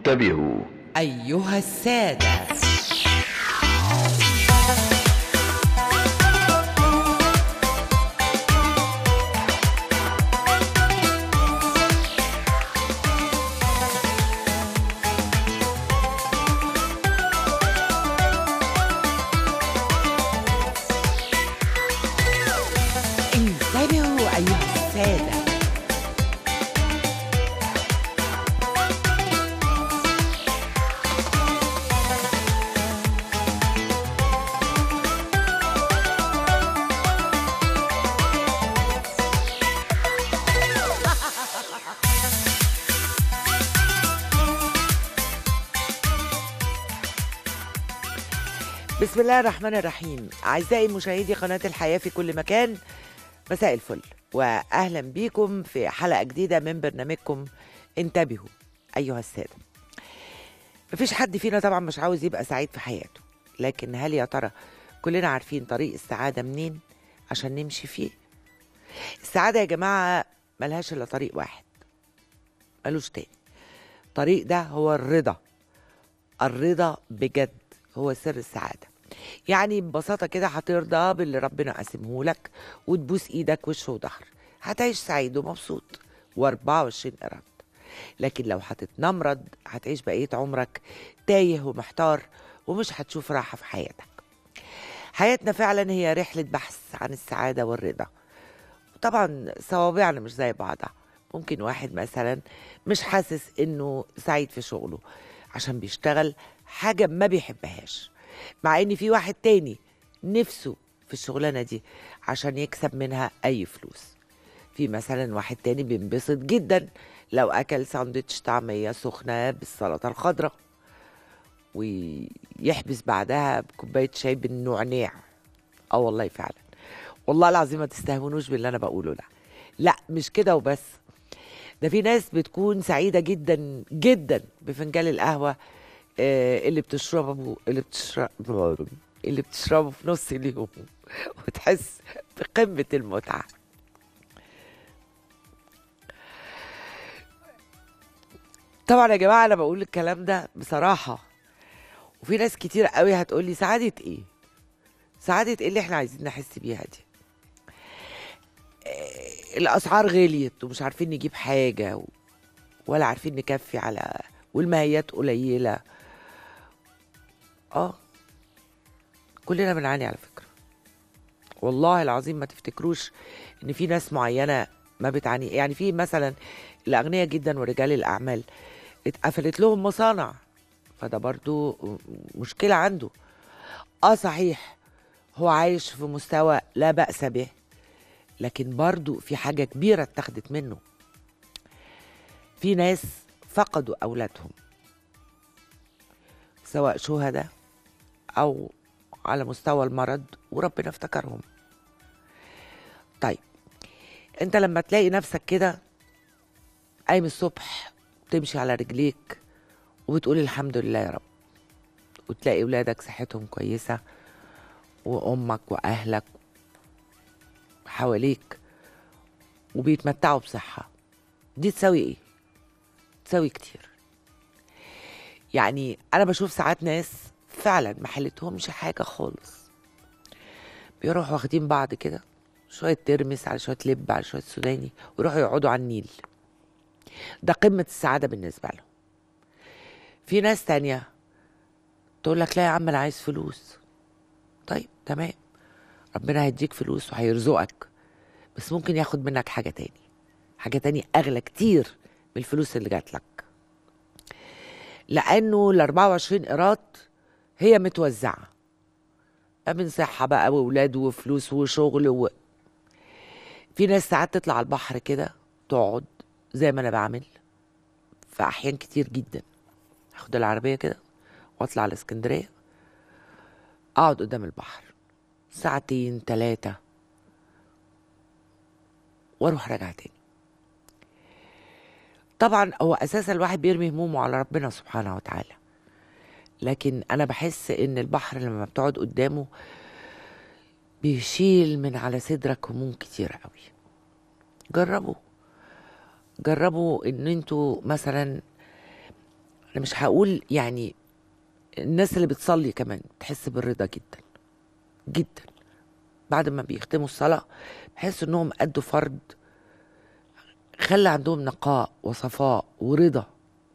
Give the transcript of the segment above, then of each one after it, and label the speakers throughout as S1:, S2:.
S1: انتبهوا
S2: أيها السادة انتبهوا أيها السادة بسم الله الرحمن الرحيم أعزائي مشاهدي قناة الحياة في كل مكان مساء الفل وأهلا بيكم في حلقة جديدة من برنامجكم انتبهوا أيها السادة مفيش حد فينا طبعا مش عاوز يبقى سعيد في حياته لكن هل يا ترى كلنا عارفين طريق السعادة منين عشان نمشي فيه السعادة يا جماعة ملهاش إلا طريق واحد ملوش تاني الطريق ده هو الرضا الرضا بجد هو سر السعادة يعني ببساطة كده هترضى باللي ربنا قاسمه لك وتبوس ايدك وش وظهر هتعيش سعيد ومبسوط و24 قرد لكن لو هتتنمرض هتعيش بقية عمرك تايه ومحتار ومش هتشوف راحة في حياتك حياتنا فعلا هي رحلة بحث عن السعادة والرضا طبعا صوابعنا مش زي بعضها ممكن واحد مثلا مش حاسس انه سعيد في شغله عشان بيشتغل حاجة ما بيحبهاش مع ان في واحد تاني نفسه في الشغلانة دي عشان يكسب منها اي فلوس في مثلا واحد تاني بينبسط جدا لو اكل ساندوتش طعمية سخنة بالسلطة الخضراء ويحبس بعدها بكوباية شاي بالنعناع اه والله فعلا والله العظيم ما تستهونوش باللي انا بقوله ده لا مش كده وبس ده في ناس بتكون سعيدة جدا جدا بفنجان القهوة آه، اللي بتشربه اللي بتشرب اللي بتشربه في نص اليوم وتحس بقمة المتعة طبعا يا جماعة أنا بقول الكلام ده بصراحة وفي ناس كتير قوي هتقولي سعادة إيه؟ سعادة إيه اللي إحنا عايزين نحس بيها دي؟ آه، الأسعار غليت ومش عارفين نجيب حاجة و... ولا عارفين نكفي على والمهيات قليلة اه كلنا بنعاني على فكرة والله العظيم ما تفتكروش ان في ناس معينة ما بتعاني يعني في مثلا الأغنياء جدا ورجال الأعمال اتقفلت لهم مصانع فده برضو مشكلة عنده اه صحيح هو عايش في مستوى لا بأس به لكن برضو في حاجة كبيرة اتخذت منه في ناس فقدوا أولادهم سواء شهداء أو على مستوى المرض وربنا افتكرهم طيب انت لما تلاقي نفسك كده قايم الصبح تمشي على رجليك وبتقول الحمد لله يا رب وتلاقي ولادك صحتهم كويسة وأمك وأهلك حواليك وبيتمتعوا بصحة دي تساوي ايه؟ تساوي كتير يعني انا بشوف ساعات ناس فعلا ما حلتهمش حاجه خالص بيروحوا واخدين بعض كده شويه ترمس على شويه لب على شويه سوداني ويروحوا يقعدوا على النيل ده قمه السعاده بالنسبه لهم في ناس تانية تقول لك لا يا عم انا عايز فلوس طيب تمام ربنا هيديك فلوس وهيرزقك بس ممكن ياخد منك حاجه تاني حاجه تاني اغلى كتير من الفلوس اللي جات لك لانه ال 24 قيراط هي متوزعه ما من صحه بقى واولاد وفلوس وشغل و... في ناس ساعات تطلع على البحر كده تقعد زي ما انا بعمل في احيان كتير جدا اخد العربيه كده واطلع على اسكندريه اقعد قدام البحر ساعتين ثلاثه واروح راجع تاني طبعا هو اساسا الواحد بيرمي همومه على ربنا سبحانه وتعالى لكن انا بحس ان البحر لما بتقعد قدامه بيشيل من على صدرك هموم كتير قوي جربوا جربوا ان انتوا مثلا انا مش هقول يعني الناس اللي بتصلي كمان تحس بالرضا جدا جدا بعد ما بيختموا الصلاة بحس انهم أدوا فرض خلى عندهم نقاء وصفاء ورضا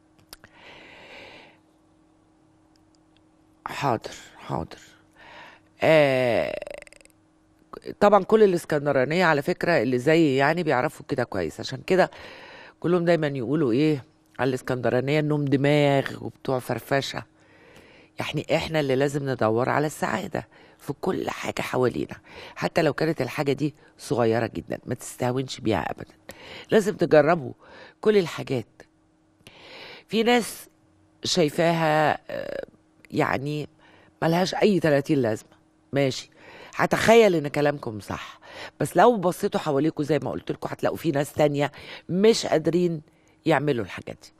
S2: حاضر حاضر آه طبعا كل الاسكندرانية على فكرة اللي زي يعني بيعرفوا كده كويس عشان كده كلهم دايما يقولوا ايه على الاسكندرانية انهم دماغ وبتوع فرفشة يعني احنا اللي لازم ندور على السعادة في كل حاجة حوالينا حتى لو كانت الحاجة دي صغيرة جدا ما تستهونش بيها ابدا لازم تجربوا كل الحاجات في ناس شايفاها آه، يعني ملهاش اي 30 لازمة ماشي هتخيل ان كلامكم صح بس لو بصيتوا حواليكم زي ما قلت لكم هتلاقوا في ناس تانية مش قادرين يعملوا الحاجات دي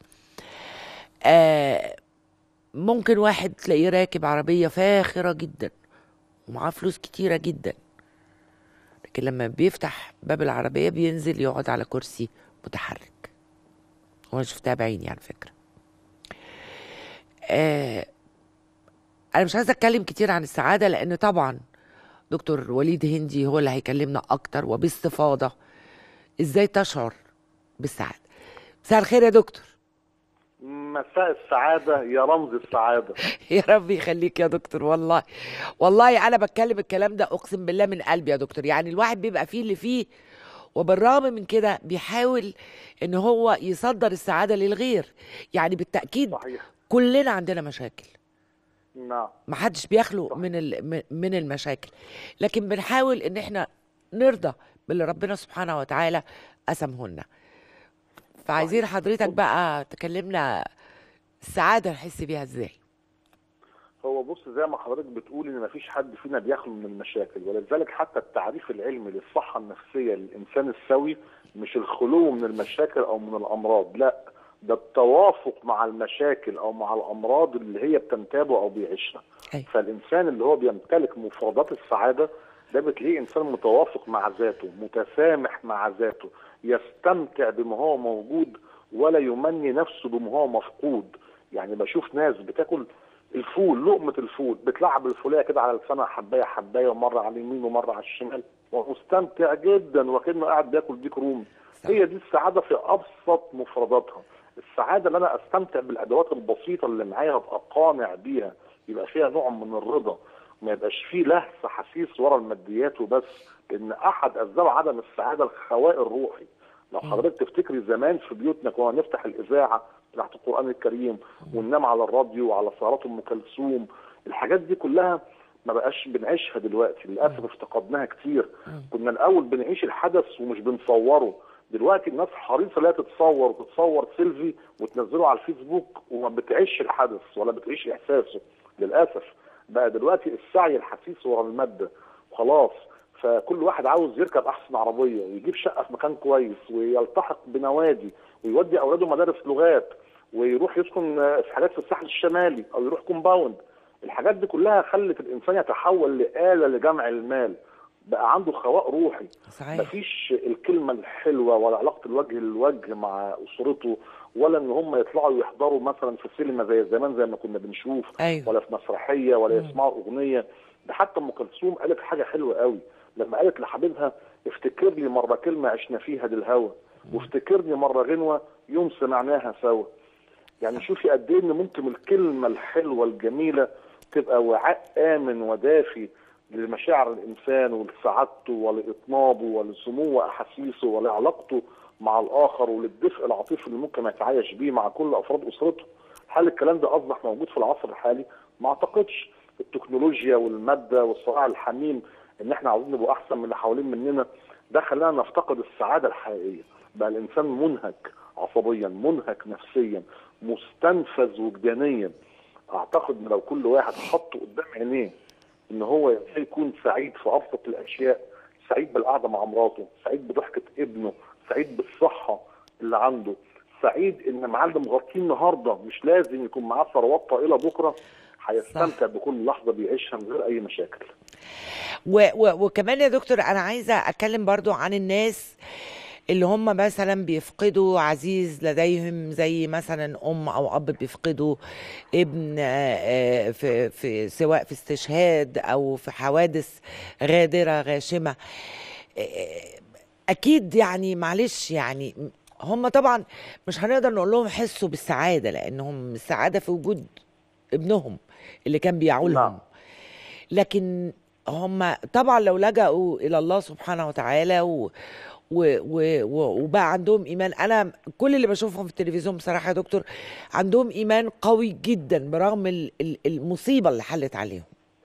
S2: آه ممكن واحد تلاقيه راكب عربية فاخرة جدا ومعاه فلوس كتيرة جدا لكن لما بيفتح باب العربية بينزل يقعد على كرسي متحرك وانا شفتها بعيني على فكرة آه انا مش عايزة اتكلم كتير عن السعادة لان طبعا دكتور وليد هندي هو اللي هيكلمنا اكتر وباستفاضة ازاي تشعر بالسعادة مساء الخير يا دكتور
S1: مساء السعادة يا رمز السعادة
S2: يا رب يخليك يا دكتور والله والله انا بتكلم الكلام ده اقسم بالله من قلبي يا دكتور يعني الواحد بيبقى فيه اللي فيه وبالرغم من كده بيحاول ان هو يصدر السعاده للغير يعني بالتاكيد
S1: صحيح
S2: كلنا عندنا مشاكل
S1: نعم
S2: ما حدش بيخلق من ال- من المشاكل لكن بنحاول ان احنا نرضى باللي ربنا سبحانه وتعالى قسمه لنا فعايزين حضرتك بقى تكلمنا السعاده نحس بيها ازاي
S1: هو بص زي ما حضرتك بتقول ان مفيش حد فينا بيخلو من المشاكل ولذلك حتى التعريف العلمي للصحة النفسية للإنسان السوي مش الخلو من المشاكل أو من الأمراض لا ده التوافق مع المشاكل أو مع الأمراض اللي هي بتنتابه أو بيعيشها
S2: أيوة.
S1: فالإنسان اللي هو بيمتلك مفردات السعادة ده بتلاقيه إنسان متوافق مع ذاته متسامح مع ذاته يستمتع بما هو موجود ولا يمني نفسه بما هو مفقود يعني بشوف ناس بتاكل الفول لقمة الفول بتلعب الفولية كده على لسانها حباية حباية ومرة على اليمين ومرة على الشمال ومستمتع جدا وكأنه قاعد بياكل ديك رومي هي دي السعادة في أبسط مفرداتها السعادة اللي أنا أستمتع بالأدوات البسيطة اللي معايا أبقى قانع بيها يبقى فيها نوع من الرضا ما يبقاش فيه لهس حسيس ورا الماديات وبس لأن أحد أسباب عدم السعادة الخواء الروحي لو حضرتك تفتكري زمان في بيوتنا كنا نفتح الإذاعة بتاعت القرآن الكريم وننام على الراديو وعلى سهرات أم كلثوم الحاجات دي كلها ما بقاش بنعيشها دلوقتي للأسف افتقدناها كتير كنا الأول بنعيش الحدث ومش بنصوره دلوقتي الناس حريصة لا تتصور وتتصور سيلفي وتنزله على الفيسبوك وما بتعيش الحدث ولا بتعيش إحساسه للأسف بقى دلوقتي السعي الحثيث ورا المادة خلاص فكل واحد عاوز يركب احسن عربيه ويجيب شقه في مكان كويس ويلتحق بنوادي ويودي اولاده مدارس لغات ويروح يسكن في حاجات في الساحل الشمالي او يروح كومباوند الحاجات دي كلها خلت الانسان يتحول لآلة لجمع المال بقى عنده خواء روحي
S2: صحيح
S1: مفيش الكلمة الحلوة ولا علاقة الوجه للوجه مع أسرته ولا إن هم يطلعوا يحضروا مثلا في السينما زي زمان زي ما كنا بنشوف
S2: أيوة.
S1: ولا في مسرحية ولا يسمعوا أغنية ده حتى أم كلثوم قالت حاجة حلوة قوي لما قالت لحبيبها افتكر لي مرة كلمة عشنا فيها دي الهوى وافتكرني مرة غنوة يوم سمعناها سوا يعني شوفي قد ايه ان ممكن الكلمة الحلوة الجميلة تبقى وعاء آمن ودافي لمشاعر الإنسان ولسعادته ولإطنابه ولسمو أحاسيسه ولعلاقته مع الآخر وللدفء العاطفي اللي ممكن يتعايش بيه مع كل أفراد أسرته هل الكلام ده أصبح موجود في العصر الحالي؟ ما أعتقدش التكنولوجيا والمادة والصراع الحميم ان احنا عاوزين نبقى احسن من اللي حوالين مننا ده خلانا نفتقد السعاده الحقيقيه بقى الانسان منهك عصبيا منهك نفسيا مستنفذ وجدانيا اعتقد ان لو كل واحد حط قدام عينيه ان هو يكون سعيد في ابسط الاشياء سعيد بالقعده مع مراته سعيد بضحكه ابنه سعيد بالصحه اللي عنده سعيد ان معلم مغطيه النهارده مش لازم يكون معاه ثروات طائله بكره هيستمتع بكل لحظه بيعيشها من غير اي مشاكل
S2: و و وكمان يا دكتور انا عايزه اتكلم برضو عن الناس اللي هم مثلا بيفقدوا عزيز لديهم زي مثلا ام او اب بيفقدوا ابن آه، آه، في في سواء في استشهاد او في حوادث غادره غاشمه آه، اكيد يعني معلش يعني هم طبعا مش هنقدر نقول لهم حسوا بالسعاده لانهم السعاده في وجود ابنهم اللي كان بيعولهم
S1: نعم.
S2: لكن هم طبعا لو لجأوا الى الله سبحانه وتعالى و و و و وبقى عندهم ايمان انا كل اللي بشوفهم في التلفزيون بصراحه يا دكتور عندهم ايمان قوي جدا برغم ال- ال- المصيبه اللي حلت عليهم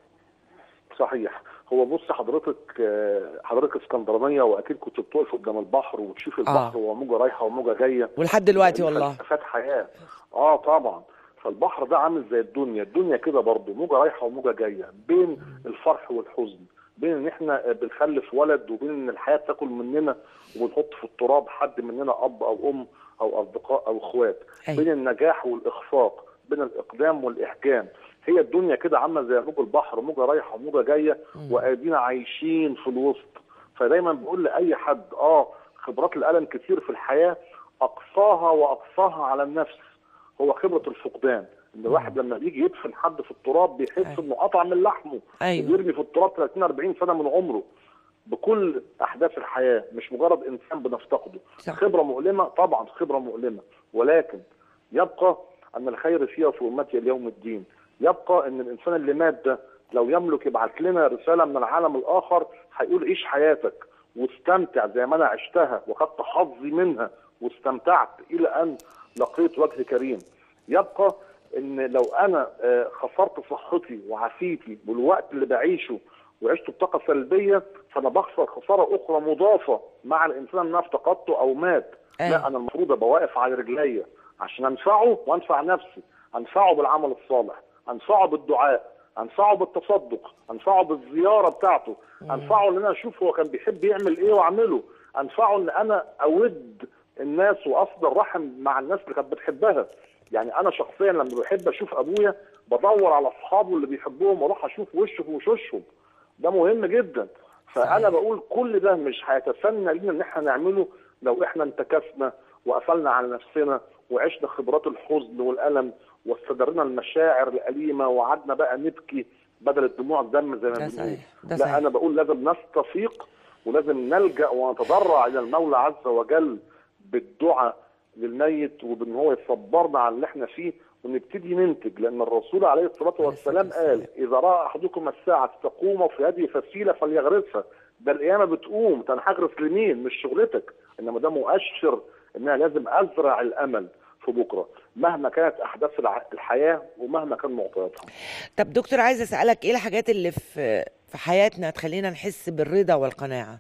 S1: صحيح هو بص حضرتك آه، حضرتك اسكندرانيه واكيد كنت بتقف قدام البحر وتشوف البحر وموجه رايحه وموجه جايه
S2: ولحد دلوقتي
S1: دي
S2: والله
S1: فلسفات حياه اه طبعا فالبحر ده عامل زي الدنيا الدنيا كده برضه موجه رايحه وموجه جايه بين الفرح والحزن بين ان احنا بنخلف ولد وبين ان الحياه تاكل مننا وبنحط في التراب حد مننا اب او ام او اصدقاء او اخوات
S2: أيوة.
S1: بين النجاح والاخفاق بين الاقدام والاحجام هي الدنيا كده عامله زي موج البحر موجه رايحه وموجه جايه وادينا عايشين في الوسط فدايما بقول لاي حد اه خبرات الالم كتير في الحياه اقصاها واقصاها على النفس هو خبره الفقدان ان الواحد لما بيجي يدفن حد في التراب بيحس
S2: أيوة.
S1: انه قطع من لحمه
S2: أيوة.
S1: بيرمي في التراب 30 40 سنه من عمره بكل احداث الحياه مش مجرد انسان بنفتقده
S2: صح.
S1: خبره مؤلمه طبعا خبره مؤلمه ولكن يبقى ان الخير فيها في امتي اليوم الدين يبقى ان الانسان اللي مات ده لو يملك يبعت لنا رساله من العالم الاخر هيقول عيش حياتك واستمتع زي ما انا عشتها وخدت حظي منها واستمتعت الى ان لقيت وجه كريم يبقى ان لو انا آه، خسرت صحتي وعافيتي والوقت اللي بعيشه وعشته بطاقه سلبيه فانا بخسر خساره اخرى مضافه مع الانسان اللي انا افتقدته او مات
S2: أيوة.
S1: لا انا المفروض ابقى واقف على رجليا عشان انفعه وانفع نفسي انفعه بالعمل الصالح انفعه بالدعاء انفعه بالتصدق انفعه بالزياره بتاعته انفعه ان انا اشوف هو كان بيحب يعمل ايه واعمله انفعه ان انا اود الناس واصل الرحم مع الناس اللي كانت بتحبها يعني انا شخصيا لما بحب اشوف ابويا بدور على اصحابه اللي بيحبوهم واروح اشوف وشه في وشوشهم ده مهم جدا فانا
S2: صحيح.
S1: بقول كل ده مش هيتسنى لينا ان احنا نعمله لو احنا انتكسنا وقفلنا على نفسنا وعشنا خبرات الحزن والالم واستدرنا المشاعر الاليمه وقعدنا بقى نبكي بدل الدموع الدم زي ما
S2: ده
S1: بنقول
S2: صحيح ده
S1: لا
S2: صحيح
S1: انا بقول لازم نستفيق ولازم نلجا ونتضرع الى المولى عز وجل بالدعاء للميت وبان هو يصبرنا على اللي احنا فيه ونبتدي ننتج لان الرسول عليه الصلاه والسلام قال اذا راى احدكم الساعه تقوم في يده فسيله فليغرسها ده القيامه بتقوم انت هنحجرس لمين مش شغلتك انما ده مؤشر ان انا لازم ازرع الامل في بكره مهما كانت احداث الع- الحياه ومهما كان معطياتها
S2: طب دكتور عايزه اسالك ايه الحاجات اللي في في حياتنا تخلينا نحس بالرضا والقناعه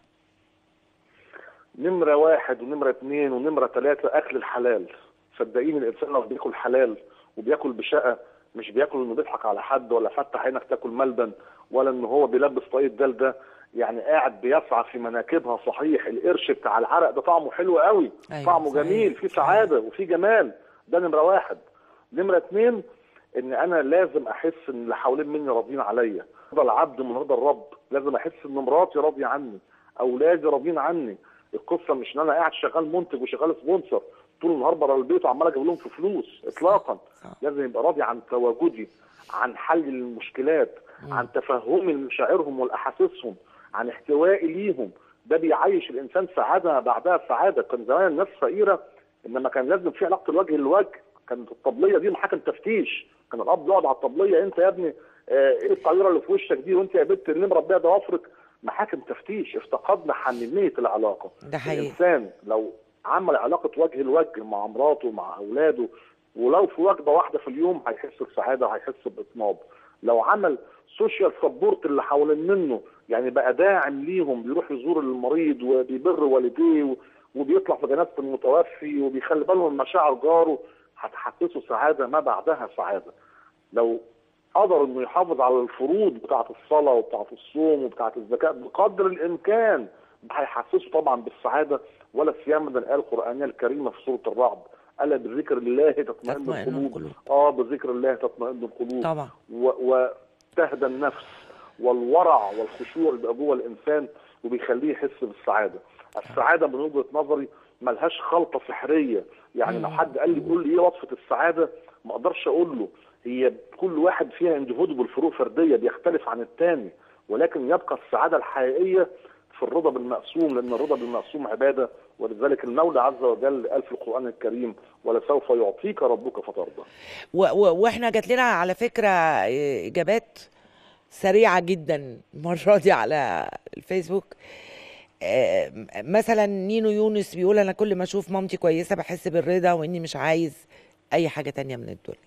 S1: نمرة واحد ونمرة اتنين ونمرة تلاتة أكل الحلال صدقيني الإنسان لو بياكل حلال وبياكل بشقة مش بياكل إنه بيضحك على حد ولا فتح عينك تاكل ملبن ولا إن هو بيلبس طاقية دال ده يعني قاعد بيسعى في مناكبها صحيح القرش بتاع العرق ده طعمه حلو قوي
S2: أيوة،
S1: طعمه
S2: صحيح،
S1: جميل فيه
S2: صحيح.
S1: سعادة وفيه جمال ده نمرة واحد نمرة اتنين ان انا لازم احس ان اللي حوالين مني راضيين عليا رضا العبد من رضا الرب لازم احس ان مراتي راضيه عني اولادي راضيين عني القصه مش ان انا قاعد شغال منتج وشغال سبونسر طول النهار بره البيت وعمال اجيب لهم في فلوس اطلاقا
S2: صح.
S1: لازم يبقى راضي عن تواجدي عن حل المشكلات عن تفهمي لمشاعرهم والاحاسيسهم عن احتوائي ليهم ده بيعيش الانسان سعاده بعدها سعاده كان زمان الناس فقيره انما كان لازم في علاقه الوجه للوجه كانت الطبليه دي محاكم تفتيش كان الاب يقعد على الطبليه انت يا ابني آه، ايه القاهره اللي في وشك دي وانت يا بنت اللي مربيه ضوافرك محاكم تفتيش افتقدنا حميميه العلاقه
S2: ده حقيقي
S1: الانسان لو عمل علاقه وجه لوجه مع مراته مع اولاده ولو في وجبه واحده في اليوم هيحس بسعاده وهيحس باطناب لو عمل سوشيال سبورت اللي حوالين منه يعني بقى داعم ليهم بيروح يزور المريض وبيبر والديه و- وبيطلع في جنازه المتوفي وبيخلي باله من مشاعر جاره هتحسسه سعاده ما بعدها سعاده لو قدر انه يحافظ على الفروض بتاعه الصلاه وبتاعه الصوم وبتاعه الزكاه بقدر الامكان هيحسسه طبعا بالسعاده ولا سيما من الايه القرانيه الكريمه في سوره الرعد الا بذكر الله تطمئن
S2: تطمئن
S1: القلوب
S2: القلوب.
S1: اه بذكر الله تطمئن القلوب
S2: طبعا
S1: و- وتهدى النفس والورع والخشوع اللي بيبقى جوه الانسان وبيخليه يحس بالسعاده السعاده من وجهه نظري ملهاش خلطه سحريه يعني لو
S2: مم.
S1: حد قال لي قول لي ايه وصفه السعاده ما اقدرش اقول له هي كل واحد فيها انديفيدوال فروق فرديه بيختلف عن الثاني ولكن يبقى السعاده الحقيقيه في الرضا بالمقسوم لان الرضا بالمقسوم عباده ولذلك المولى عز وجل قال في القران الكريم ولسوف يعطيك ربك فترضى
S2: و و واحنا جات لنا على فكره إيه، اجابات سريعه جدا المره دي على الفيسبوك آه، مثلا نينو يونس بيقول انا كل ما اشوف مامتي كويسه بحس بالرضا واني مش عايز اي حاجه تانية من الدنيا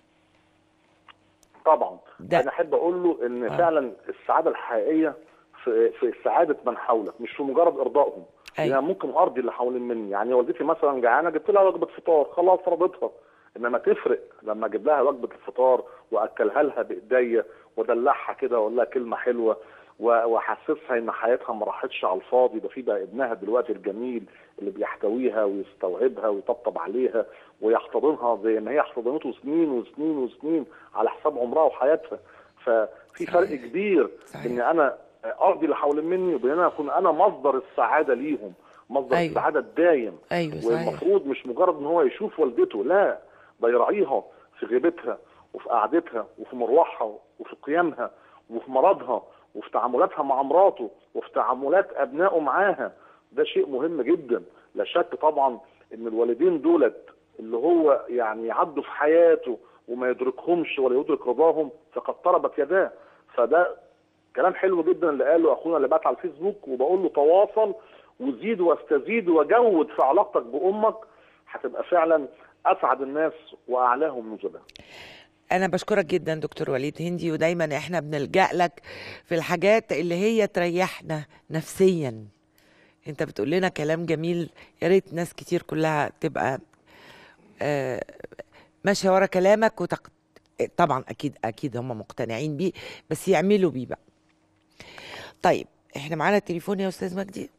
S1: طبعا
S2: ده-
S1: انا احب اقول له ان
S2: آه.
S1: فعلا السعاده الحقيقيه في في سعاده من حولك مش في مجرد ارضائهم
S2: أيوة.
S1: يعني ممكن ارضي اللي حوالين مني يعني والدتي مثلا جعانه جبت لها وجبه فطار خلاص رضيتها انما تفرق لما اجيب لها وجبه الفطار واكلها لها بايديا وادلعها كده واقول لها كلمه حلوه و- واحسسها ان حياتها ما راحتش على الفاضي ده في بقى ابنها دلوقتي الجميل اللي بيحتويها ويستوعبها ويطبطب عليها ويحتضنها زي ما هي احتضنته سنين وسنين وسنين على حساب عمرها وحياتها ففي
S2: صحيح.
S1: فرق كبير
S2: صحيح.
S1: ان انا ارضي اللي حوالين مني وبين انا اكون انا مصدر السعاده ليهم مصدر
S2: أيوة.
S1: السعاده الدايم
S2: ايوه صحيح
S1: والمفروض مش مجرد ان هو يشوف والدته لا ده يراعيها في غيبتها وفي قعدتها وفي مروحها وفي قيامها وفي مرضها وفي تعاملاتها مع مراته وفي تعاملات ابنائه معاها ده شيء مهم جدا لا شك طبعا ان الوالدين دولت اللي هو يعني يعدوا في حياته وما يدركهمش ولا يدرك رضاهم فقد طربت يداه فده كلام حلو جدا اللي قاله اخونا اللي بعت على الفيسبوك وبقول له تواصل وزيد واستزيد وجود في علاقتك بامك هتبقى فعلا اسعد الناس واعلاهم نزلا
S2: انا بشكرك جدا دكتور وليد هندي ودايما احنا بنلجأ لك في الحاجات اللي هي تريحنا نفسيا انت بتقول لنا كلام جميل يا ريت ناس كتير كلها تبقى آه، ماشيه ورا كلامك وتق... طبعا اكيد اكيد هم مقتنعين بيه بس يعملوا بيه بقى طيب احنا معانا التليفون يا استاذ مجدي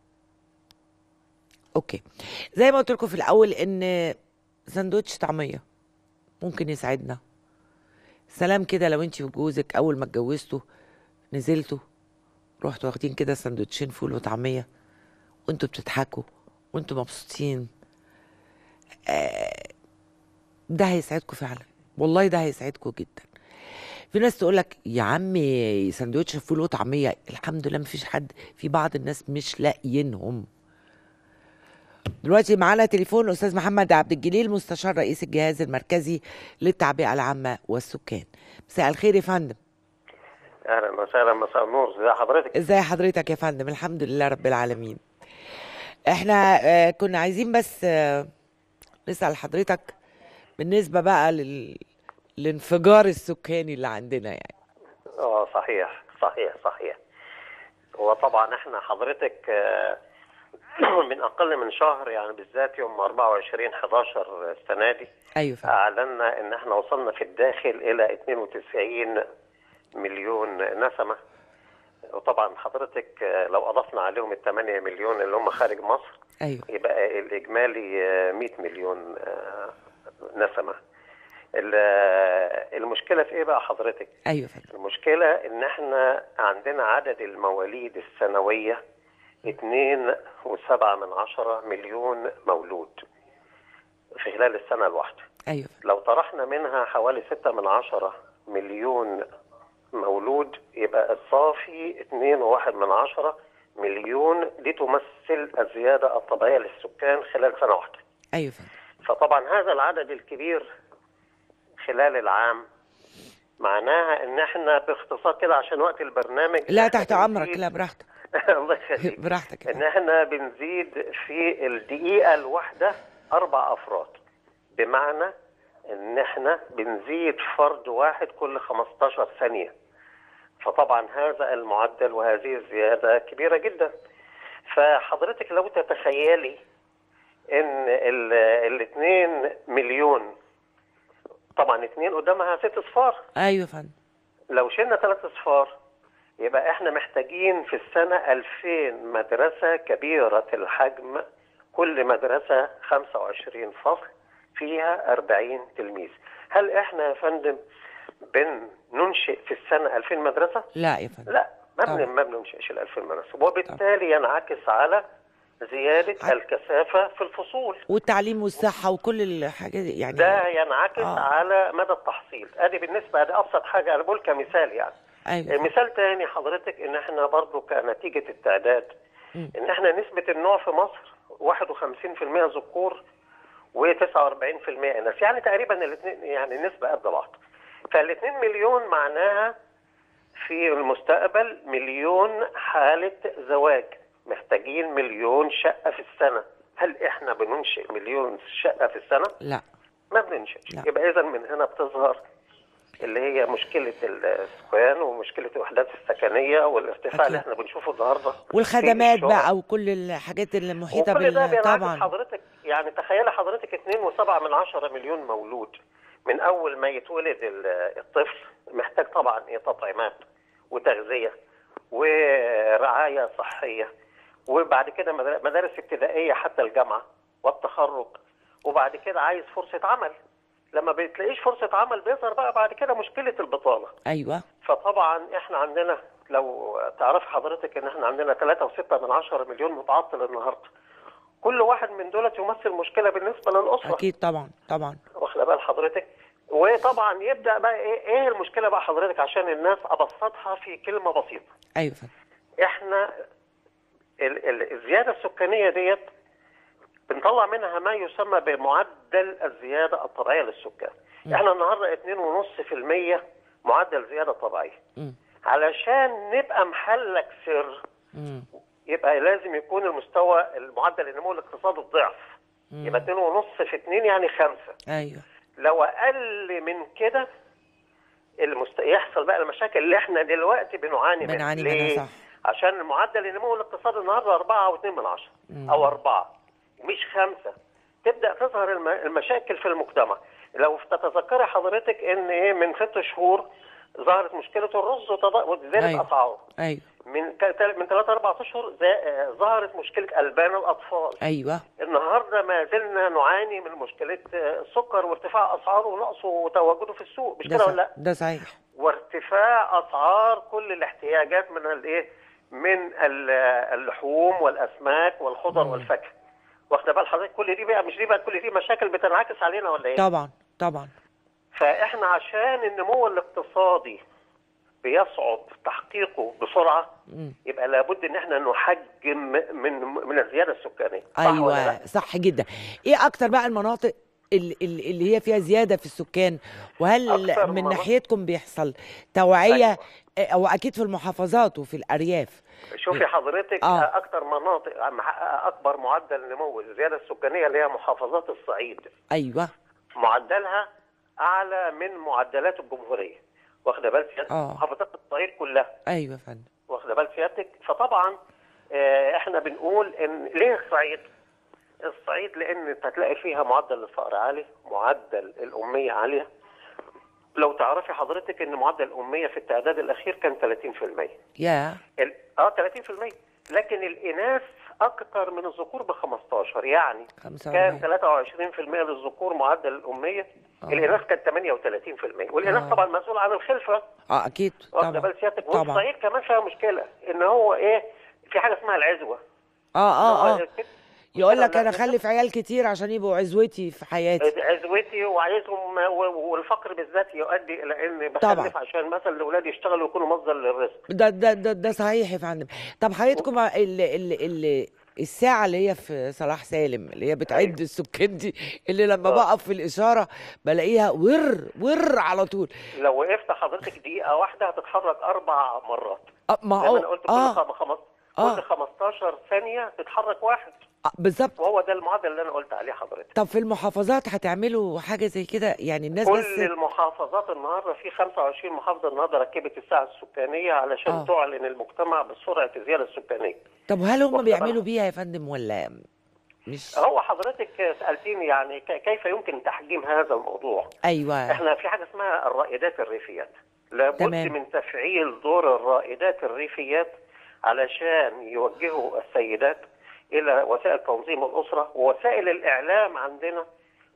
S2: اوكي زي ما قلت لكم في الاول ان سندوتش طعميه ممكن يساعدنا سلام كده لو انت وجوزك اول ما اتجوزتوا نزلتوا رحتوا واخدين كده سندوتشين فول وطعميه وانتوا بتضحكوا وانتوا مبسوطين آه، ده هيسعدكم فعلا والله ده هيسعدكم جدا في ناس تقول لك يا عمي سندوتش فول وطعميه الحمد لله مفيش حد في بعض الناس مش لاقيينهم دلوقتي معانا تليفون الاستاذ محمد عبد الجليل مستشار رئيس الجهاز المركزي للتعبئه العامه والسكان مساء الخير يا فندم
S3: اهلا وسهلا مساء النور ازي حضرتك
S2: ازاي حضرتك يا فندم الحمد لله رب العالمين احنا آه، كنا عايزين بس آه، نسال حضرتك بالنسبه بقى لل... الانفجار السكاني اللي عندنا يعني
S3: اه صحيح صحيح صحيح هو طبعا احنا حضرتك آه، من اقل من شهر يعني بالذات يوم 24 11 السنه دي
S2: ايوه فندم
S3: اعلنا ان احنا وصلنا في الداخل الى 92 مليون نسمه وطبعا حضرتك آه، لو اضفنا عليهم ال 8 مليون اللي هم خارج مصر
S2: ايوه
S3: يبقى الاجمالي آه، 100 مليون آه، نسمه ال- آه، المشكله في ايه بقى حضرتك
S2: ايوه فندم
S3: المشكله ان احنا عندنا عدد المواليد السنويه اتنين وسبعة من عشرة مليون مولود في خلال السنة الواحدة
S2: ايوه فندم
S3: لو طرحنا منها حوالي ستة من عشرة مليون مولود يبقى الصافي اتنين وواحد من عشرة مليون دي تمثل الزيادة الطبيعية للسكان خلال سنة واحدة
S2: ايوه فندم
S3: فطبعا هذا العدد الكبير خلال العام معناها ان احنا باختصار كده عشان وقت البرنامج
S2: لا
S3: إحنا
S2: تحت امرك
S3: بنزيد-
S2: لا براحتك
S3: الله يخليك
S2: براحتك يا
S3: ان
S2: فندم.
S3: احنا بنزيد في الدقيقة الواحدة اربع افراد بمعنى ان احنا بنزيد فرد واحد كل 15 ثانية فطبعا هذا المعدل وهذه الزيادة كبيرة جدا فحضرتك لو تتخيلي ان ال ال 2 مليون طبعا اتنين قدامها ست اصفار
S2: ايوه فندم
S3: لو شلنا ثلاث اصفار يبقى احنا محتاجين في السنة 2000 مدرسة كبيرة الحجم كل مدرسة 25 فصل فيها 40 تلميذ هل احنا يا فندم بننشئ في السنة 2000 مدرسة؟
S2: لا يا فندم
S3: لا ما
S2: طبعا.
S3: بن- ما بننشئش ال 2000 مدرسة وبالتالي ينعكس على زياده
S2: ع-
S3: الكثافه في الفصول
S2: والتعليم والصحه وكل الحاجات دي يعني
S3: ده ينعكس
S2: آه.
S3: على مدى التحصيل ادي بالنسبه ده ابسط حاجه انا بقول كمثال يعني
S2: ايوه
S3: مثال تاني حضرتك ان احنا برضو كنتيجه التعداد
S2: مم.
S3: ان احنا نسبه النوع في مصر 51% ذكور و49% اناث يعني تقريبا الاثنين يعني نسبه قد بعض فالاثنين مليون معناها في المستقبل مليون حاله زواج محتاجين مليون شقه في السنه هل احنا بننشئ مليون شقه في السنه
S2: لا
S3: ما بننشئش
S2: لا.
S3: يبقى اذا من هنا بتظهر اللي هي مشكله السكان ومشكله الوحدات السكنيه والارتفاع
S2: أكيد.
S3: اللي احنا بنشوفه النهارده
S2: والخدمات
S3: في الشغل.
S2: بقى وكل الحاجات اللي محيطه
S3: وكل ده
S2: بال
S3: بينعكس
S2: طبعا
S3: حضرتك يعني تخيلي حضرتك 2.7 من عشرة مليون مولود من اول ما يتولد ال- الطفل محتاج طبعا ايه تطعيمات وتغذيه ورعايه صحيه وبعد كده مدار- مدارس ابتدائيه حتى الجامعه والتخرج وبعد كده عايز فرصه عمل لما بتلاقيش فرصه عمل بيظهر بقى بعد كده مشكله البطاله
S2: ايوه
S3: فطبعا احنا عندنا لو تعرف حضرتك ان احنا عندنا 3.6 من عشرة مليون متعطل النهارده كل واحد من دولت يمثل مشكله بالنسبه للاسره
S2: اكيد طبعا طبعا
S3: واخده بال حضرتك وطبعا يبدا بقى ايه ايه المشكله بقى حضرتك عشان الناس ابسطها في كلمه بسيطه
S2: ايوه فندم.
S3: احنا ال- ال- الزياده السكانيه ديت بنطلع منها ما يسمى بمعدل الزياده الطبيعيه للسكان احنا النهارده 2.5% معدل زياده طبيعيه
S2: مم.
S3: علشان نبقى محلك سر
S2: مم.
S3: يبقى لازم يكون المستوى المعدل النمو الاقتصادي الضعف
S2: مم.
S3: يبقى 2.5 في 2 يعني 5
S2: ايوه
S3: لو اقل من كده المست... يحصل بقى المشاكل اللي احنا دلوقتي بنعاني منها
S2: بنعاني منها،
S3: ليه؟
S2: صح.
S3: عشان معدل النمو الاقتصادي النهارده 4 و2 من عشرة
S2: مم.
S3: او 4 مش خمسة تبدا تظهر الم... المشاكل في المجتمع لو تتذكري حضرتك ان ايه من ست شهور ظهرت مشكله الرز وتض- وزادت
S2: أيوة.
S3: اسعاره
S2: ايوه
S3: من ت- من ثلاث اربع اشهر زا- آه، ظهرت مشكله البان الاطفال
S2: ايوه
S3: النهارده ما زلنا نعاني من مشكله آه، السكر وارتفاع اسعاره ونقصه وتواجده في السوق مش
S2: ده
S3: كده
S2: صح-
S3: ولا لا؟
S2: ده صحيح
S3: وارتفاع اسعار كل الاحتياجات من الايه؟ من ال- اللحوم والاسماك والخضر
S2: مم.
S3: والفاكهه. واخده بال حضرتك كل دي بقى مش دي بقى كل دي مشاكل بتنعكس علينا ولا ايه؟
S2: طبعا طبعا
S3: فاحنا عشان النمو الاقتصادي بيصعب تحقيقه بسرعه
S2: مم.
S3: يبقى لابد ان احنا نحجم من من الزياده السكانيه صح ولا لا؟
S2: ايوه صح جدا ايه اكتر بقى المناطق اللي, اللي هي فيها زياده في السكان وهل
S3: أكتر
S2: من
S3: مناطق-
S2: ناحيتكم بيحصل توعيه
S3: أيوة.
S2: آه، او اكيد في المحافظات وفي الارياف
S3: شوفي حضرتك
S2: آه.
S3: اكتر مناطق محققه اكبر معدل نمو الزياده السكانيه اللي هي محافظات الصعيد
S2: ايوه
S3: معدلها اعلى من معدلات الجمهوريه واخده بال سيادتك
S2: آه.
S3: محافظات الصعيد كلها
S2: ايوه يا فندم
S3: واخده بال سيادتك فطبعا آه، احنا بنقول ان ليه الصعيد الصعيد لان انت هتلاقي فيها معدل الفقر عالي معدل الاميه عاليه لو تعرفي حضرتك ان معدل الاميه في التعداد الاخير كان 30%
S2: يا
S3: ال... اه 30% لكن الاناث اكثر من الذكور ب 15 يعني
S2: 45.
S3: كان 23% للذكور معدل الاميه
S2: آه.
S3: الاناث كانت 38% والاناث
S2: آه.
S3: طبعا مسؤول عن الخلفه
S2: اه اكيد
S3: واخده
S2: طبعا
S3: بال سيادتك
S2: طبعا
S3: والصعيد كمان فيها مشكله ان هو ايه في حاجه اسمها العزوه
S2: اه اه اه
S3: كده-
S2: يقول لك
S3: كده
S2: انا
S3: ولا-
S2: اخلف عيال كتير عشان يبقوا عزوتي في حياتي
S3: عزوتي وعايزهم و- والفقر بالذات يؤدي الى ان
S2: طبعا.
S3: بخلف عشان مثلا الاولاد يشتغلوا ويكونوا مصدر للرزق
S2: ده ده ده, ده صحيح يا فندم طب حضرتكم ال ال ال الساعة اللي هي في صلاح سالم اللي هي بتعد
S3: أيوة.
S2: السكان دي اللي لما
S3: آه.
S2: بقف في الإشارة بلاقيها ور ور على طول
S3: لو وقفت حضرتك دقيقه واحده هتتحرك اربع مرات
S2: آه ما
S3: زي ما
S2: هو
S3: انا قلت كل
S2: اه
S3: خم... خمس...
S2: آه.
S3: كل 15 ثانيه تتحرك واحد
S2: آه، بالظبط
S3: وهو ده المعدل اللي انا قلت عليه حضرتك
S2: طب في المحافظات هتعملوا حاجة زي كده يعني الناس
S3: كل
S2: بس
S3: المحافظات النهارده في 25 محافظه النهارده ركبت الساعه السكانيه علشان
S2: آه.
S3: تعلن المجتمع بسرعه الزياده السكانيه
S2: طب هل هم
S3: واخدة
S2: بيعملوا
S3: بالك؟
S2: بيها يا فندم ولا مش
S3: هو حضرتك سالتيني يعني ك- كيف يمكن تحجيم هذا الموضوع
S2: ايوه
S3: احنا في حاجه اسمها الرائدات الريفيات لابد
S2: تمام.
S3: من تفعيل دور الرائدات الريفيات علشان يوجهوا السيدات الى وسائل تنظيم الاسره ووسائل الاعلام عندنا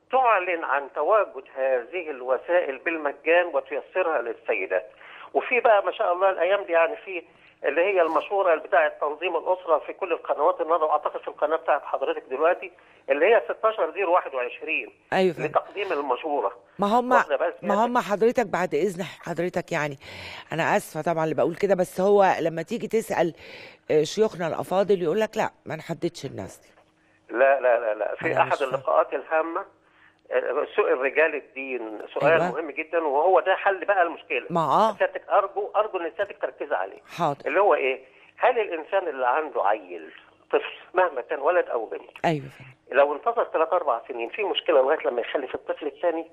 S3: تعلن عن تواجد هذه الوسائل بالمجان وتيسرها للسيدات وفي بقى ما شاء الله الايام دي يعني في اللي هي المشهوره بتاعه تنظيم الاسره في كل القنوات النهارده واعتقد في القناه بتاعت حضرتك دلوقتي اللي هي 16 0 21
S2: ايوه فندم.
S3: لتقديم المشوره
S2: ما هم
S3: واخدة بال
S2: ما هم حضرتك بعد اذن حضرتك يعني انا اسفه طبعا اللي بقول كده بس هو لما تيجي تسال آه، شيوخنا الافاضل يقول لك لا ما نحددش الناس دي
S3: لا لا لا لا في
S2: أنا مش
S3: احد
S2: فاهم.
S3: اللقاءات الهامه آه، سؤال رجال الدين سؤال
S2: أيوة.
S3: مهم جدا وهو ده حل بقى المشكله
S2: ما اه
S3: سيادتك ارجو ارجو ان سيادتك تركزي عليه
S2: حاضر
S3: اللي هو ايه هل الانسان اللي عنده عيل طفل مهما كان ولد او بنت
S2: ايوه فندم.
S3: لو انتظر ثلاث اربع سنين في مشكله لغايه لما يخلف الطفل الثاني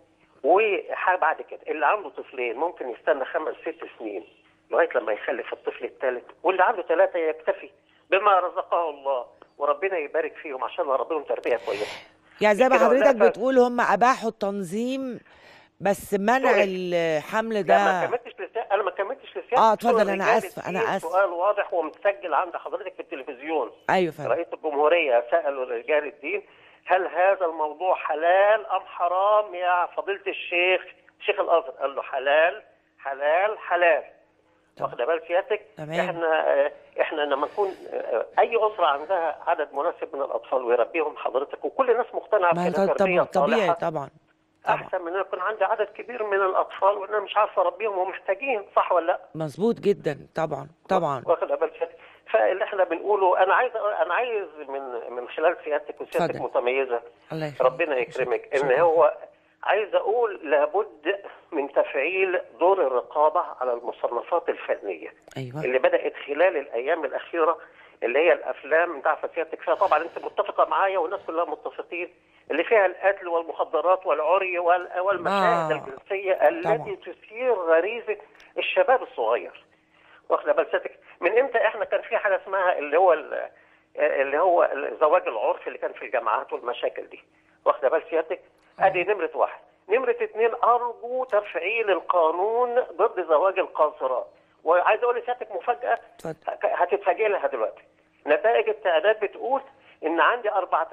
S3: وبعد كده اللي عنده طفلين ممكن يستنى خمس ست سنين لغايه لما يخلف الطفل الثالث واللي عنده ثلاثه يكتفي بما رزقه الله وربنا يبارك فيهم عشان يربيهم تربيه كويسه
S2: يعني زي ما
S3: كده
S2: حضرتك
S3: ولا ف-
S2: بتقول هم اباحوا التنظيم بس منع
S3: سوري.
S2: الحمل
S3: لا ما
S2: ده
S3: كملتش لسا... انا ما كملتش لسيادتك
S2: آه، اتفضل،
S3: سؤال
S2: أنا
S3: رجال
S2: آسفة، أنا
S3: الدين
S2: آسفة.
S3: سؤال واضح ومتسجل عند حضرتك في التلفزيون
S2: ايوه فندم
S3: رئيس الجمهورية سألوا رجال الدين هل هذا الموضوع حلال أم حرام يا فضيلة الشيخ شيخ الأزهر قال له حلال حلال حلال
S2: طب.
S3: واخد بال سيادتك
S2: تمام.
S3: احنا آه، احنا لما نكون آه، اي اسره عندها عدد مناسب من الاطفال ويربيهم حضرتك وكل الناس مقتنعه
S2: ما
S3: بكده
S2: طب-
S3: تربيه
S2: طب- طبيعي
S3: صالحة،
S2: طبعا طبعا
S3: احسن من ان يكون عندي عدد كبير من الاطفال وانا مش عارفه اربيهم ومحتاجين صح ولا لا
S2: مظبوط جدا طبعا طبعا
S3: واخد بال سيادتك فاللي احنا بنقوله انا عايز انا عايز من من خلال سيادتك وسيادتك
S2: اتفضل.
S3: متميزه
S2: الله يخليك
S3: ربنا يكرمك ان
S2: شكراً.
S3: هو عايز اقول لابد من تفعيل دور الرقابه على المصنفات الفنيه
S2: ايوه
S3: اللي بدات خلال الايام الاخيره اللي هي الافلام انت عارفه سيادتك فيها طبعا انت متفقه معايا والناس كلها متفقين اللي فيها القتل والمخدرات والعري وال- والمشاهد
S2: آه.
S3: الجنسيه
S2: طبعاً.
S3: التي تثير غريزه الشباب الصغير واخده بال سيادتك من امتى احنا كان في حاجه اسمها اللي هو ال- اللي هو الزواج العرفي اللي كان في الجامعات والمشاكل دي واخده بال سيادتك ادي نمره واحد نمره اثنين ارجو تفعيل القانون ضد زواج القاصرات وعايز اقول لسيادتك مفاجاه
S2: اتفضل
S3: هتتفاجئ لها دلوقتي نتائج التعداد بتقول ان عندي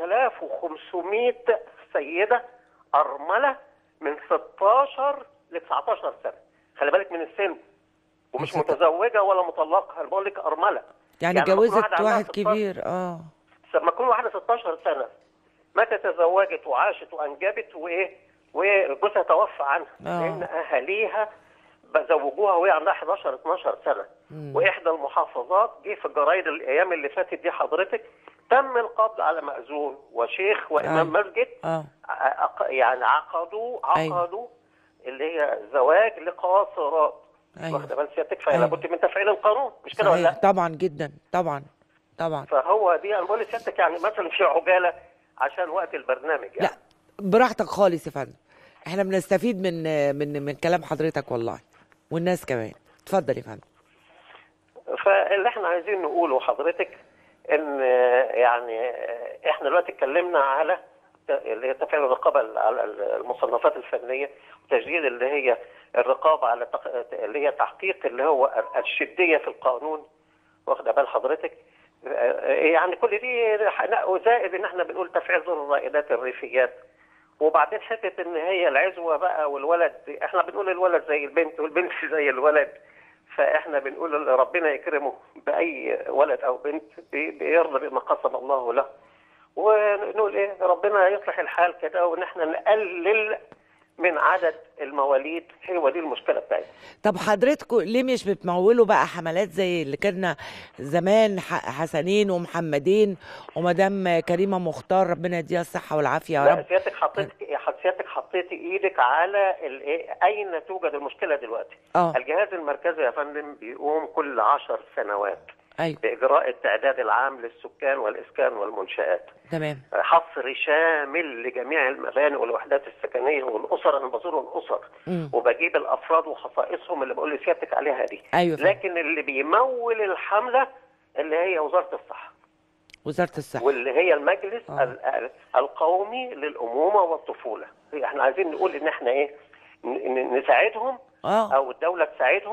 S3: 4500 سيده ارمله من 16 ل 19 سنه خلي بالك من السن ومش
S2: بس-
S3: متزوجه ولا مطلقه انا بقول لك ارمله
S2: يعني
S3: لما يكون
S2: جوزت
S3: عندها
S2: واحد
S3: 16
S2: كبير اه
S3: لما تكون واحده 16 سنه متى تزوجت وعاشت وانجبت وايه وجوزها توفى عنها
S2: آه.
S3: لان اهاليها بزوجوها وهي عندها 11 12 سنه
S2: مم.
S3: واحدى المحافظات جه في الجرايد الايام اللي فاتت دي حضرتك تم القبض على مأذون وشيخ وامام
S2: أيوة.
S3: مسجد
S2: اه
S3: ع- عق- يعني عقدوا
S2: أيوة.
S3: عقدوا اللي هي زواج لقاصرات
S2: ايوه
S3: واخده بال سيادتك فلا
S2: أيوة.
S3: بد من تفعيل القانون مش كده ولا لا؟
S2: صحيح طبعا جدا طبعا طبعا
S3: فهو دي انا بقول لسيادتك يعني مثلا في عجاله عشان وقت البرنامج يعني
S2: لا براحتك خالص يا فندم احنا بنستفيد من من من كلام حضرتك والله والناس كمان اتفضل يا فندم
S3: فاللي احنا عايزين نقوله حضرتك ان آه، يعني آه، احنا دلوقتي اتكلمنا على ت- اللي هي تفعيل الرقابه على المصنفات الفنيه وتشديد اللي هي الرقابه على تق- اللي هي تحقيق اللي هو الشديه في القانون واخده بال حضرتك آه، يعني كل دي لا، وزائد ان احنا بنقول تفعيل دور الرائدات الريفيات وبعدين حته ان هي العزوه بقى والولد احنا بنقول الولد زي البنت والبنت زي الولد فاحنا بنقول ربنا يكرمه باي ولد او بنت بي- بيرضى بما قسم الله له ونقول ايه ربنا يصلح الحال كده وان احنا نقلل من عدد المواليد هو دي المشكله بتاعتنا
S2: طب حضرتكم ليه مش بتمولوا بقى حملات زي اللي كنا زمان ح- حسنين ومحمدين ومدام كريمه مختار ربنا يديها الصحه والعافيه يا
S3: لا
S2: رب
S3: سيادتك حطيت سيادتك حطيتي ايدك على الايه اين توجد المشكله دلوقتي
S2: اه
S3: الجهاز المركزي يا فندم بيقوم كل عشر سنوات
S2: ايوه
S3: باجراء التعداد العام للسكان والاسكان والمنشات
S2: تمام
S3: حصر شامل لجميع المباني والوحدات السكنيه والاسر انا بزور الاسر
S2: مم.
S3: وبجيب الافراد وخصائصهم اللي بقول لسيادتك عليها دي
S2: ايوه فندم.
S3: لكن اللي بيمول الحمله اللي هي وزاره الصحه
S2: وزاره الصحه
S3: واللي هي المجلس
S2: آه.
S3: ال- ال- القومي للامومه والطفوله احنا عايزين نقول ان احنا ايه ن- ن- نساعدهم
S2: اه
S3: او الدوله تساعدهم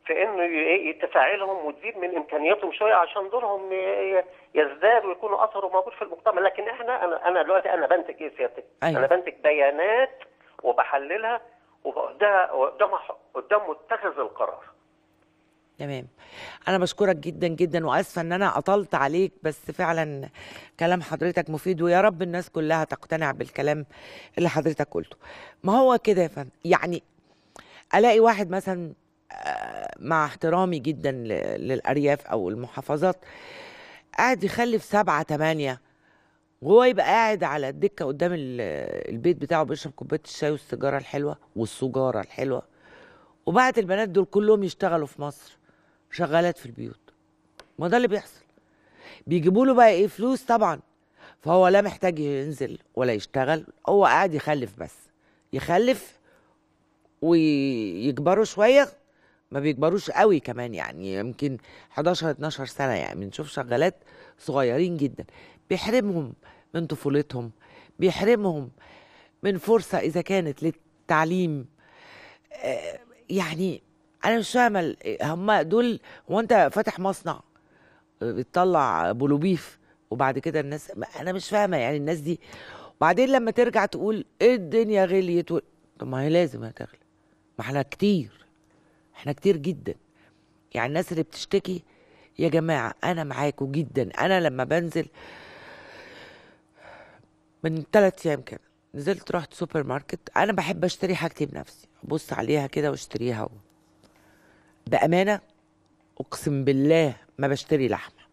S3: في انه ي- تفاعلهم وتزيد من امكانياتهم شويه عشان دورهم ي- يزداد ويكونوا اثره موجود في المجتمع لكن احنا انا انا دلوقتي انا بنتج ايه سيادتك؟
S2: أيوة.
S3: انا بنتج بيانات وبحللها وده قدام قدام متخذ القرار
S2: تمام انا بشكرك جدا جدا واسفه ان انا اطلت عليك بس فعلا كلام حضرتك مفيد ويا رب الناس كلها تقتنع بالكلام اللي حضرتك قلته ما هو كده يا فندم يعني الاقي واحد مثلا آه، مع احترامي جدا ل- للارياف او المحافظات قاعد يخلف سبعة تمانية وهو يبقى قاعد على الدكة قدام ال- البيت بتاعه بيشرب كوباية الشاي والسيجارة الحلوة والسجارة الحلوة وبعت البنات دول كلهم يشتغلوا في مصر شغالات في البيوت ما ده اللي بيحصل بيجيبوا له بقى ايه فلوس طبعا فهو لا محتاج ينزل ولا يشتغل هو قاعد يخلف بس يخلف ويكبروا شويه ما بيكبروش قوي كمان يعني يمكن 11 12 سنه يعني بنشوف شغالات صغيرين جدا بيحرمهم من طفولتهم بيحرمهم من فرصه اذا كانت للتعليم آه، يعني انا مش فاهمه ال- هم دول هو انت فاتح مصنع آه، بتطلع بلوبيف وبعد كده الناس ما- انا مش فاهمه يعني الناس دي وبعدين لما ترجع تقول ايه الدنيا غليت و... طب ما هي لازم هتغلي ما احنا كتير احنا كتير جدا يعني الناس اللي بتشتكي يا جماعه انا معاكم جدا انا لما بنزل من ثلاث ايام كده نزلت رحت سوبر ماركت انا بحب اشتري حاجتي بنفسي ابص عليها كده واشتريها و... بامانه اقسم بالله ما بشتري لحمه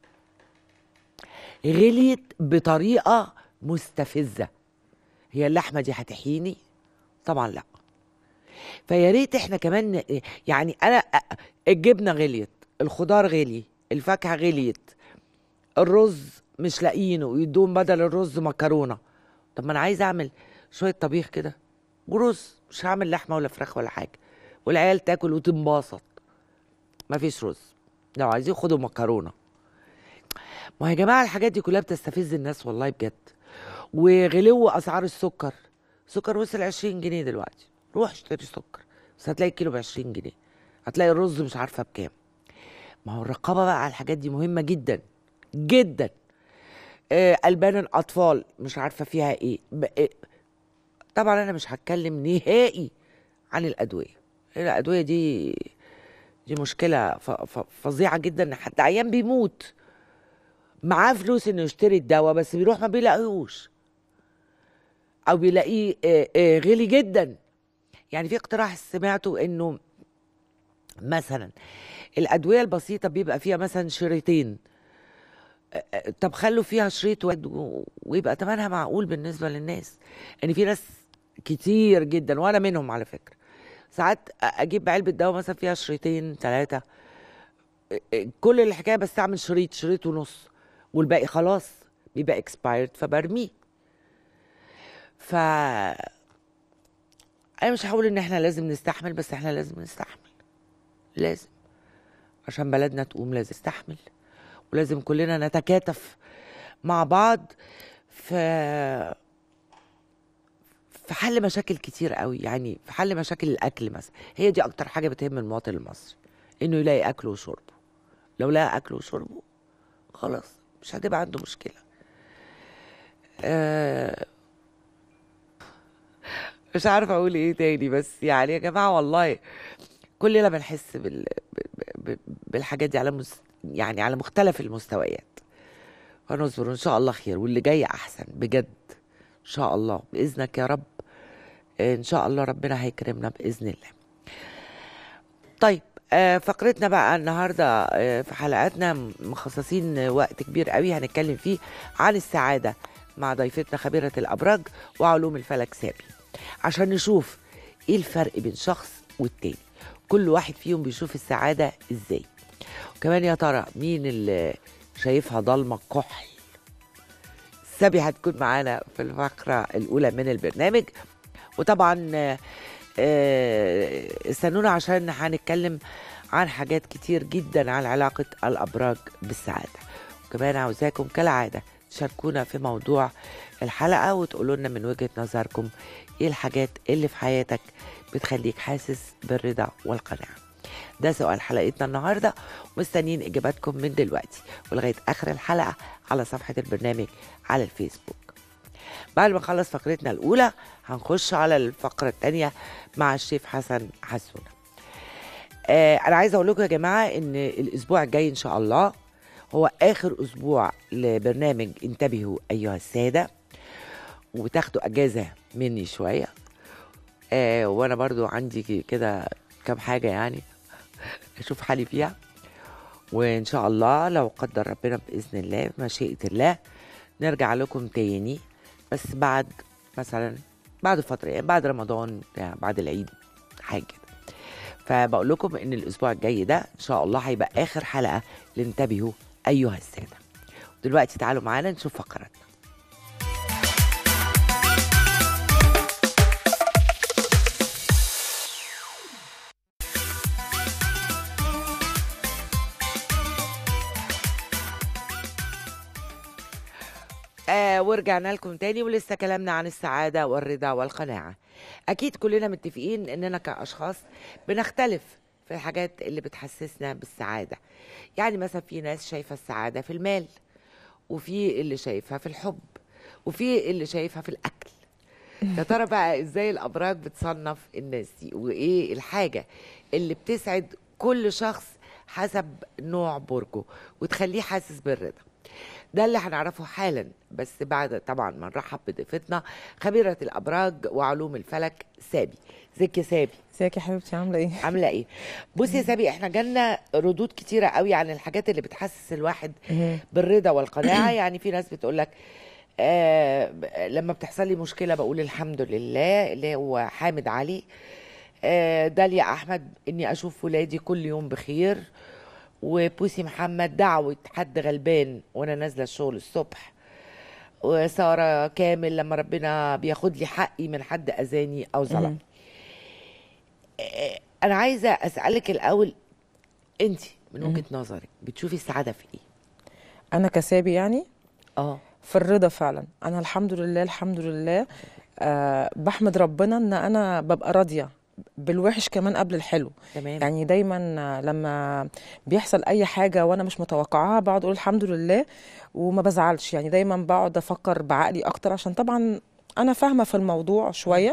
S2: غليت بطريقه مستفزه هي اللحمه دي هتحييني طبعا لا فيا ريت احنا كمان ن- يعني انا أ- الجبنه غليت الخضار غلي الفاكهه غليت الرز مش لاقيينه ويدوم بدل الرز مكرونه طب ما انا عايز اعمل شويه طبيخ كده ورز مش هعمل لحمه ولا فراخ ولا حاجه والعيال تاكل وتنبسط مفيش رز لو عايزين خدوا مكرونه ما يا جماعه الحاجات دي كلها بتستفز الناس والله بجد وغلو اسعار السكر السكر وصل 20 جنيه دلوقتي روح اشتري سكر بس هتلاقي الكيلو ب 20 جنيه هتلاقي الرز مش عارفه بكام ما هو الرقابه بقى على الحاجات دي مهمه جدا جدا آه البان الاطفال مش عارفه فيها ايه ب- إيه. طبعا انا مش هتكلم نهائي عن الادويه الادويه دي دي مشكله ف- ف- فظيعه جدا حتى عيان بيموت معاه فلوس انه يشتري الدواء بس بيروح ما بيلاقيهوش او بيلاقيه آه، آه، غالي جدا يعني في اقتراح سمعته انه مثلا الادويه البسيطه بيبقى فيها مثلا شريطين آه، آه، طب خلوا فيها شريط واحد و- ويبقى ثمنها معقول بالنسبه للناس ان في ناس كتير جدا وانا منهم على فكره ساعات اجيب علبه دواء مثلا فيها شريطين ثلاثه كل الحكايه بستعمل شريط شريط ونص والباقي خلاص بيبقى اكسبايرد فبرميه ف انا مش هقول ان احنا لازم نستحمل بس احنا لازم نستحمل لازم عشان بلدنا تقوم لازم نستحمل ولازم كلنا نتكاتف مع بعض في في حل مشاكل كتير قوي يعني في حل مشاكل الاكل مثلا هي دي اكتر حاجه بتهم المواطن المصري انه يلاقي اكله وشربه لو لقى اكله وشربه خلاص مش هتبقى عنده مشكله آه مش عارفه اقول ايه تاني بس يعني يا جماعه والله كلنا بنحس بال... ب- ب- بالحاجات دي على مس... يعني على مختلف المستويات ونصبر ان شاء الله خير واللي جاي احسن بجد ان شاء الله باذنك يا رب ان شاء الله ربنا هيكرمنا باذن الله طيب آه، فقرتنا بقى النهارده آه، في حلقاتنا مخصصين وقت كبير قوي هنتكلم فيه عن السعاده مع ضيفتنا خبيره الابراج وعلوم الفلك سامي عشان نشوف ايه الفرق بين شخص والتاني كل واحد فيهم بيشوف السعاده ازاي وكمان يا ترى مين اللي شايفها ضلمه كحل سابي هتكون معانا في الفقره الاولى من البرنامج وطبعا آه، آه، استنونا عشان هنتكلم عن حاجات كتير جدا عن علاقة الأبراج بالسعادة وكمان عاوزاكم كالعادة تشاركونا في موضوع الحلقة وتقولوا لنا من وجهة نظركم ايه الحاجات اللي في حياتك بتخليك حاسس بالرضا والقناعة ده سؤال حلقتنا النهارده مستنيين اجاباتكم من دلوقتي ولغايه اخر الحلقه على صفحه البرنامج على الفيسبوك بعد ما نخلص فقرتنا الاولى هنخش على الفقره الثانيه مع الشيف حسن حسونه آه انا عايزه اقول لكم يا جماعه ان الاسبوع الجاي ان شاء الله هو اخر اسبوع لبرنامج انتبهوا ايها الساده وتاخدوا اجازه مني شويه آه وانا برضو عندي كده كام حاجه يعني اشوف حالي فيها وان شاء الله لو قدر ربنا باذن الله بمشيئه الله نرجع لكم تاني بس بعد مثلا بعد فتره يعني بعد رمضان يعني بعد العيد حاجه كده فبقول لكم ان الاسبوع الجاي ده ان شاء الله هيبقى اخر حلقه لانتبهوا ايها الساده دلوقتي تعالوا معانا نشوف فقراتنا آه ورجعنا لكم تاني ولسه كلامنا عن السعادة والرضا والقناعة أكيد كلنا متفقين إننا كأشخاص بنختلف في الحاجات اللي بتحسسنا بالسعادة يعني مثلا في ناس شايفة السعادة في المال وفي اللي شايفها في الحب وفي اللي شايفها في الأكل يا ترى بقى ازاي الابراج بتصنف الناس دي وايه الحاجه اللي بتسعد كل شخص حسب نوع برجه وتخليه حاسس بالرضا ده اللي هنعرفه حالا بس بعد طبعا ما نرحب بضيفتنا خبيره الابراج وعلوم الفلك سابي ازيك يا سابي
S4: ازيك يا حبيبتي عامله ايه
S2: عامله ايه بصي يا سابي احنا جالنا ردود كتيره قوي عن الحاجات اللي بتحسس الواحد بالرضا والقناعه يعني في ناس بتقول لك آه لما بتحصل لي مشكله بقول الحمد لله اللي هو حامد علي آه داليا احمد اني اشوف ولادي كل يوم بخير وبوسي محمد دعوه حد غلبان وانا نازله الشغل الصبح وساره كامل لما ربنا بياخد لي حقي من حد اذاني او ظلم آه، انا عايزه اسالك الاول انت من وجهه نظرك بتشوفي السعاده في ايه
S4: انا كسابي يعني
S2: اه
S4: في الرضا فعلا انا الحمد لله الحمد لله أه بحمد ربنا ان انا ببقى راضيه بالوحش كمان قبل الحلو
S2: تمام
S4: يعني دايما لما بيحصل اي حاجه وانا مش متوقعاها بقعد اقول الحمد لله وما بزعلش يعني دايما بقعد افكر بعقلي اكتر عشان طبعا انا فاهمه في الموضوع شويه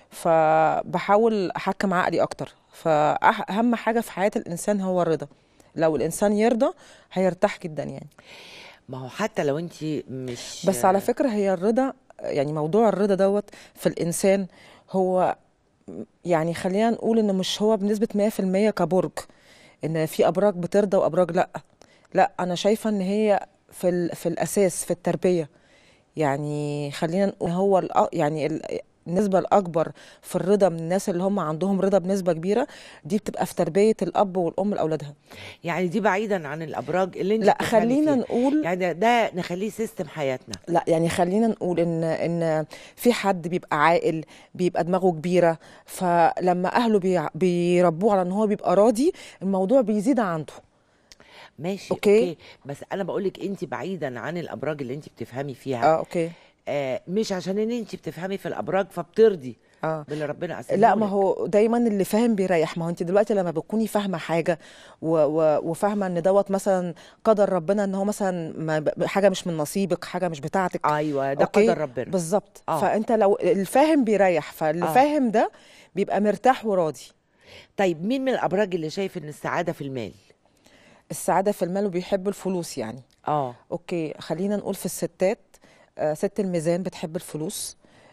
S4: فبحاول احكم عقلي اكتر فاهم حاجه في حياه الانسان هو الرضا لو الانسان يرضى هيرتاح جدا يعني
S2: ما هو حتى لو انت مش
S4: بس على فكرة هي الرضا يعني موضوع الرضا دوت في الإنسان هو يعني خلينا نقول إن مش هو بنسبة 100% كبرج إن في أبراج بترضى وأبراج لأ لأ أنا شايفة إن هي في, ال- في الأساس في التربية يعني خلينا نقول هو الأ- يعني ال- النسبة الأكبر في الرضا من الناس اللي هم عندهم رضا بنسبة كبيرة دي بتبقى في تربية الأب والأم لأولادها
S2: يعني دي بعيدا عن الابراج اللي انت
S4: لا
S2: بتفهمي
S4: خلينا
S2: فيها.
S4: نقول
S2: يعني ده, ده نخليه سيستم حياتنا
S4: لا يعني خلينا نقول ان ان في حد بيبقى عاقل بيبقى دماغه كبيره فلما اهله بي بيربوه على ان هو بيبقى راضي الموضوع بيزيد عنده
S2: ماشي
S4: أوكي.
S2: اوكي, بس انا بقول لك انت بعيدا عن الابراج اللي انت بتفهمي فيها
S4: اه اوكي
S2: آه مش عشان ان انت بتفهمي في الابراج فبترضي
S4: اه
S2: باللي ربنا قسمه
S4: لا ما
S2: لك.
S4: هو دايما اللي فاهم بيريح ما هو انت دلوقتي لما بتكوني فاهمه حاجه و و وفاهمه ان دوت مثلا قدر ربنا ان هو مثلا ما ب- حاجه مش من نصيبك حاجه مش بتاعتك
S2: ايوه ده
S4: أوكي؟
S2: قدر ربنا
S4: بالظبط
S2: آه.
S4: فانت لو الفاهم بيريح فاللي
S2: آه.
S4: فاهم ده بيبقى مرتاح وراضي
S2: طيب مين من الابراج اللي شايف ان السعاده في المال
S4: السعاده في المال وبيحب الفلوس يعني
S2: اه
S4: اوكي خلينا نقول في الستات آه ست الميزان بتحب الفلوس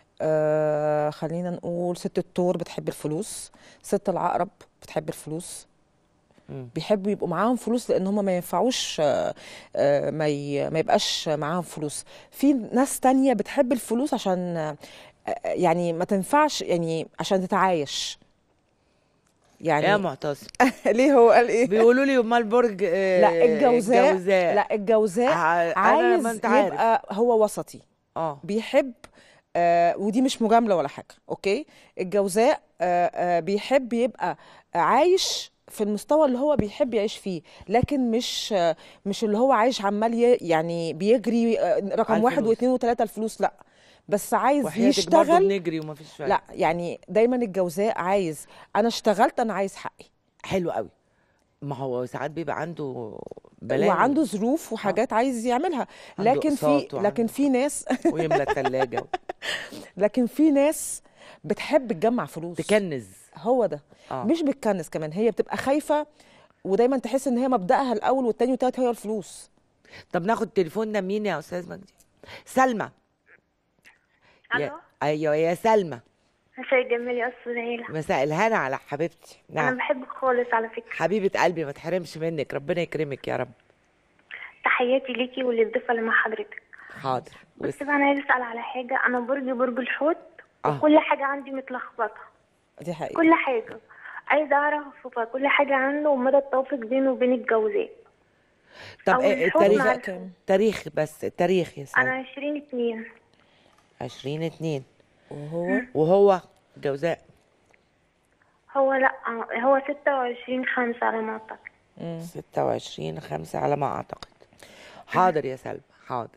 S4: آه خلينا نقول ست الثور بتحب الفلوس ست العقرب بتحب الفلوس
S2: مم.
S4: بيحبوا يبقوا معاهم فلوس لان هم ما ينفعوش آه، آه، ما ي- ما يبقاش معاهم فلوس في ناس تانية بتحب الفلوس عشان آه، آه، يعني ما تنفعش يعني عشان تتعايش
S2: يا
S4: يعني
S2: معتصم
S4: ليه هو قال ايه
S2: بيقولوا لي امال برج آه
S4: لا الجوزاء
S2: الجوزاء
S4: لا الجوزاء
S2: ع- أنا-
S4: عايز
S2: ما أنت عارف.
S4: يبقى هو وسطي
S2: اه
S4: بيحب آه ودي مش مجامله ولا حاجه اوكي الجوزاء آه آه بيحب يبقى عايش في المستوى اللي هو بيحب يعيش فيه لكن مش آه مش اللي هو عايش عمال ي- يعني بيجري آه رقم
S2: على
S4: واحد
S2: الفلوس.
S4: واثنين وثلاثه الفلوس لا بس عايز
S2: وحياتك برضه
S4: يشتغل
S2: بنجري وما فيش فرق
S4: لا يعني دايما الجوزاء عايز انا اشتغلت انا عايز حقي
S2: حلو قوي ما هو ساعات بيبقى عنده بلاوي
S4: وعنده ظروف وحاجات عايز يعملها
S2: عنده
S4: لكن في
S2: أقساط وعنده-
S4: لكن في ناس
S2: ويملى الثلاجه
S4: لكن في ناس بتحب تجمع فلوس
S2: تكنز
S4: هو ده
S2: آه.
S4: مش بتكنس كمان هي بتبقى خايفه ودايما تحس ان هي مبدأها الاول والتاني والتالت هي الفلوس
S2: طب ناخد تليفوننا مين يا استاذ مجدي سلمى
S5: الو
S2: يا ايوه يا سلمى
S5: مساء الجمال يا استاذ هيلة
S2: مساء الهنا على حبيبتي
S5: انا
S2: نعم
S5: بحبك خالص على فكره
S2: حبيبه قلبي ما تحرمش منك ربنا يكرمك يا رب
S5: تحياتي ليكي وللضيفه اللي مع حضرتك
S2: حاضر
S5: بس
S2: بس
S5: بقى انا عايز اسال على حاجه انا برج برج الحوت
S2: آه.
S5: وكل حاجه عندي متلخبطه
S4: دي حقيقة
S5: كل حاجه عايزه اعرف كل حاجه عنه ومدى التوافق بينه وبين الجوازات
S2: طب
S5: أو
S2: إيه
S5: الحب
S2: التاريخ
S5: مع
S4: كام؟
S2: تاريخ بس التاريخ يا
S5: انا
S2: سلمى
S5: عشرين اتنين
S2: 20 2
S4: وهو
S2: وهو جوزاء
S5: هو لا هو ستة وعشرين خمسة على ما اعتقد
S2: 26 5 على ما اعتقد حاضر يا سلمى حاضر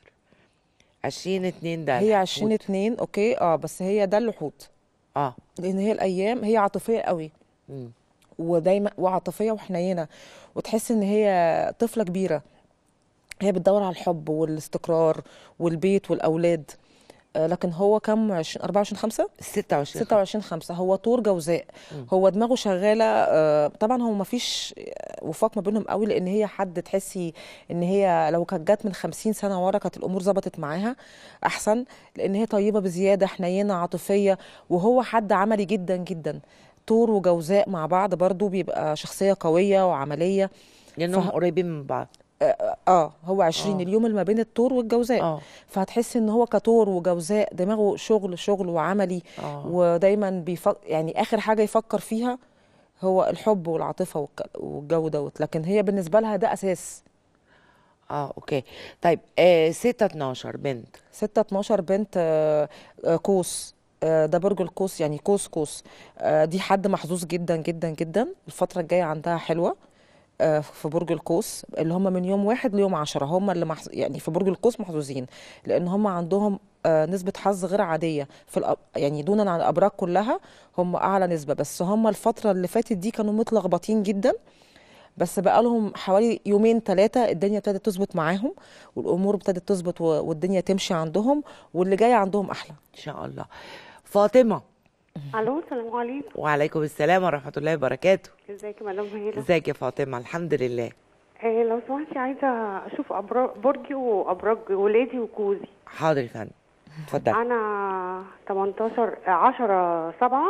S2: 20 2 ده
S4: هي
S2: الحوت.
S4: 20 2 اوكي اه بس هي ده اللحوت
S2: اه
S4: لان هي الايام هي عاطفيه قوي
S2: مم.
S4: ودايما وعاطفيه وحنينه وتحس ان هي طفله كبيره هي بتدور على الحب والاستقرار والبيت والاولاد آه، لكن هو كم 20 24 5
S2: 26
S4: 26 5 هو طور جوزاء هو دماغه شغاله آه، طبعا هو ما فيش وفاق ما بينهم قوي لان هي حد تحسي ان هي لو كانت جت من 50 سنه ورا كانت الامور ظبطت معاها احسن لان هي طيبه بزياده حنينه عاطفيه وهو حد عملي جدا جدا طور وجوزاء مع بعض برضو بيبقى شخصيه قويه وعمليه
S2: لانهم
S4: فه-
S2: قريبين من بعض
S4: اه هو 20
S2: آه.
S4: اليوم اللي ما بين الطور والجوزاء
S2: اه
S4: فهتحس ان هو كطور وجوزاء دماغه شغل شغل وعملي
S2: آه.
S4: ودايما بيفكر يعني اخر حاجه يفكر فيها هو الحب والعاطفه والك- والجو دوت لكن هي بالنسبه لها ده اساس
S2: اه اوكي طيب آه 6 12 بنت
S4: 6 12 بنت آه، آه، قوس آه، ده برج القوس يعني قوس قوس آه، دي حد محظوظ جدا جدا جدا الفتره الجايه عندها حلوه آه، في برج القوس اللي هم من يوم واحد ليوم عشرة هم اللي محظ... يعني في برج القوس محظوظين لان هم عندهم آه، نسبة حظ غير عادية في الأب... يعني دونا عن الأبراج كلها هم أعلى نسبة بس هم الفترة اللي فاتت دي كانوا متلخبطين جدا بس بقى لهم حوالي يومين ثلاثة الدنيا ابتدت تظبط معاهم والأمور ابتدت تظبط و- والدنيا تمشي عندهم واللي جاي عندهم أحلى
S2: ان شاء الله فاطمه
S6: الو السلام عليكم
S2: وعليكم السلام ورحمه الله وبركاته
S6: ازيك يا مدام هيلا
S2: ازيك يا فاطمه الحمد لله
S6: آه لو سمحتي عايزه اشوف ابراج برجي وابراج ولادي وجوزي
S2: حاضر يا فندم اتفضل
S6: انا 18 آه، 10 7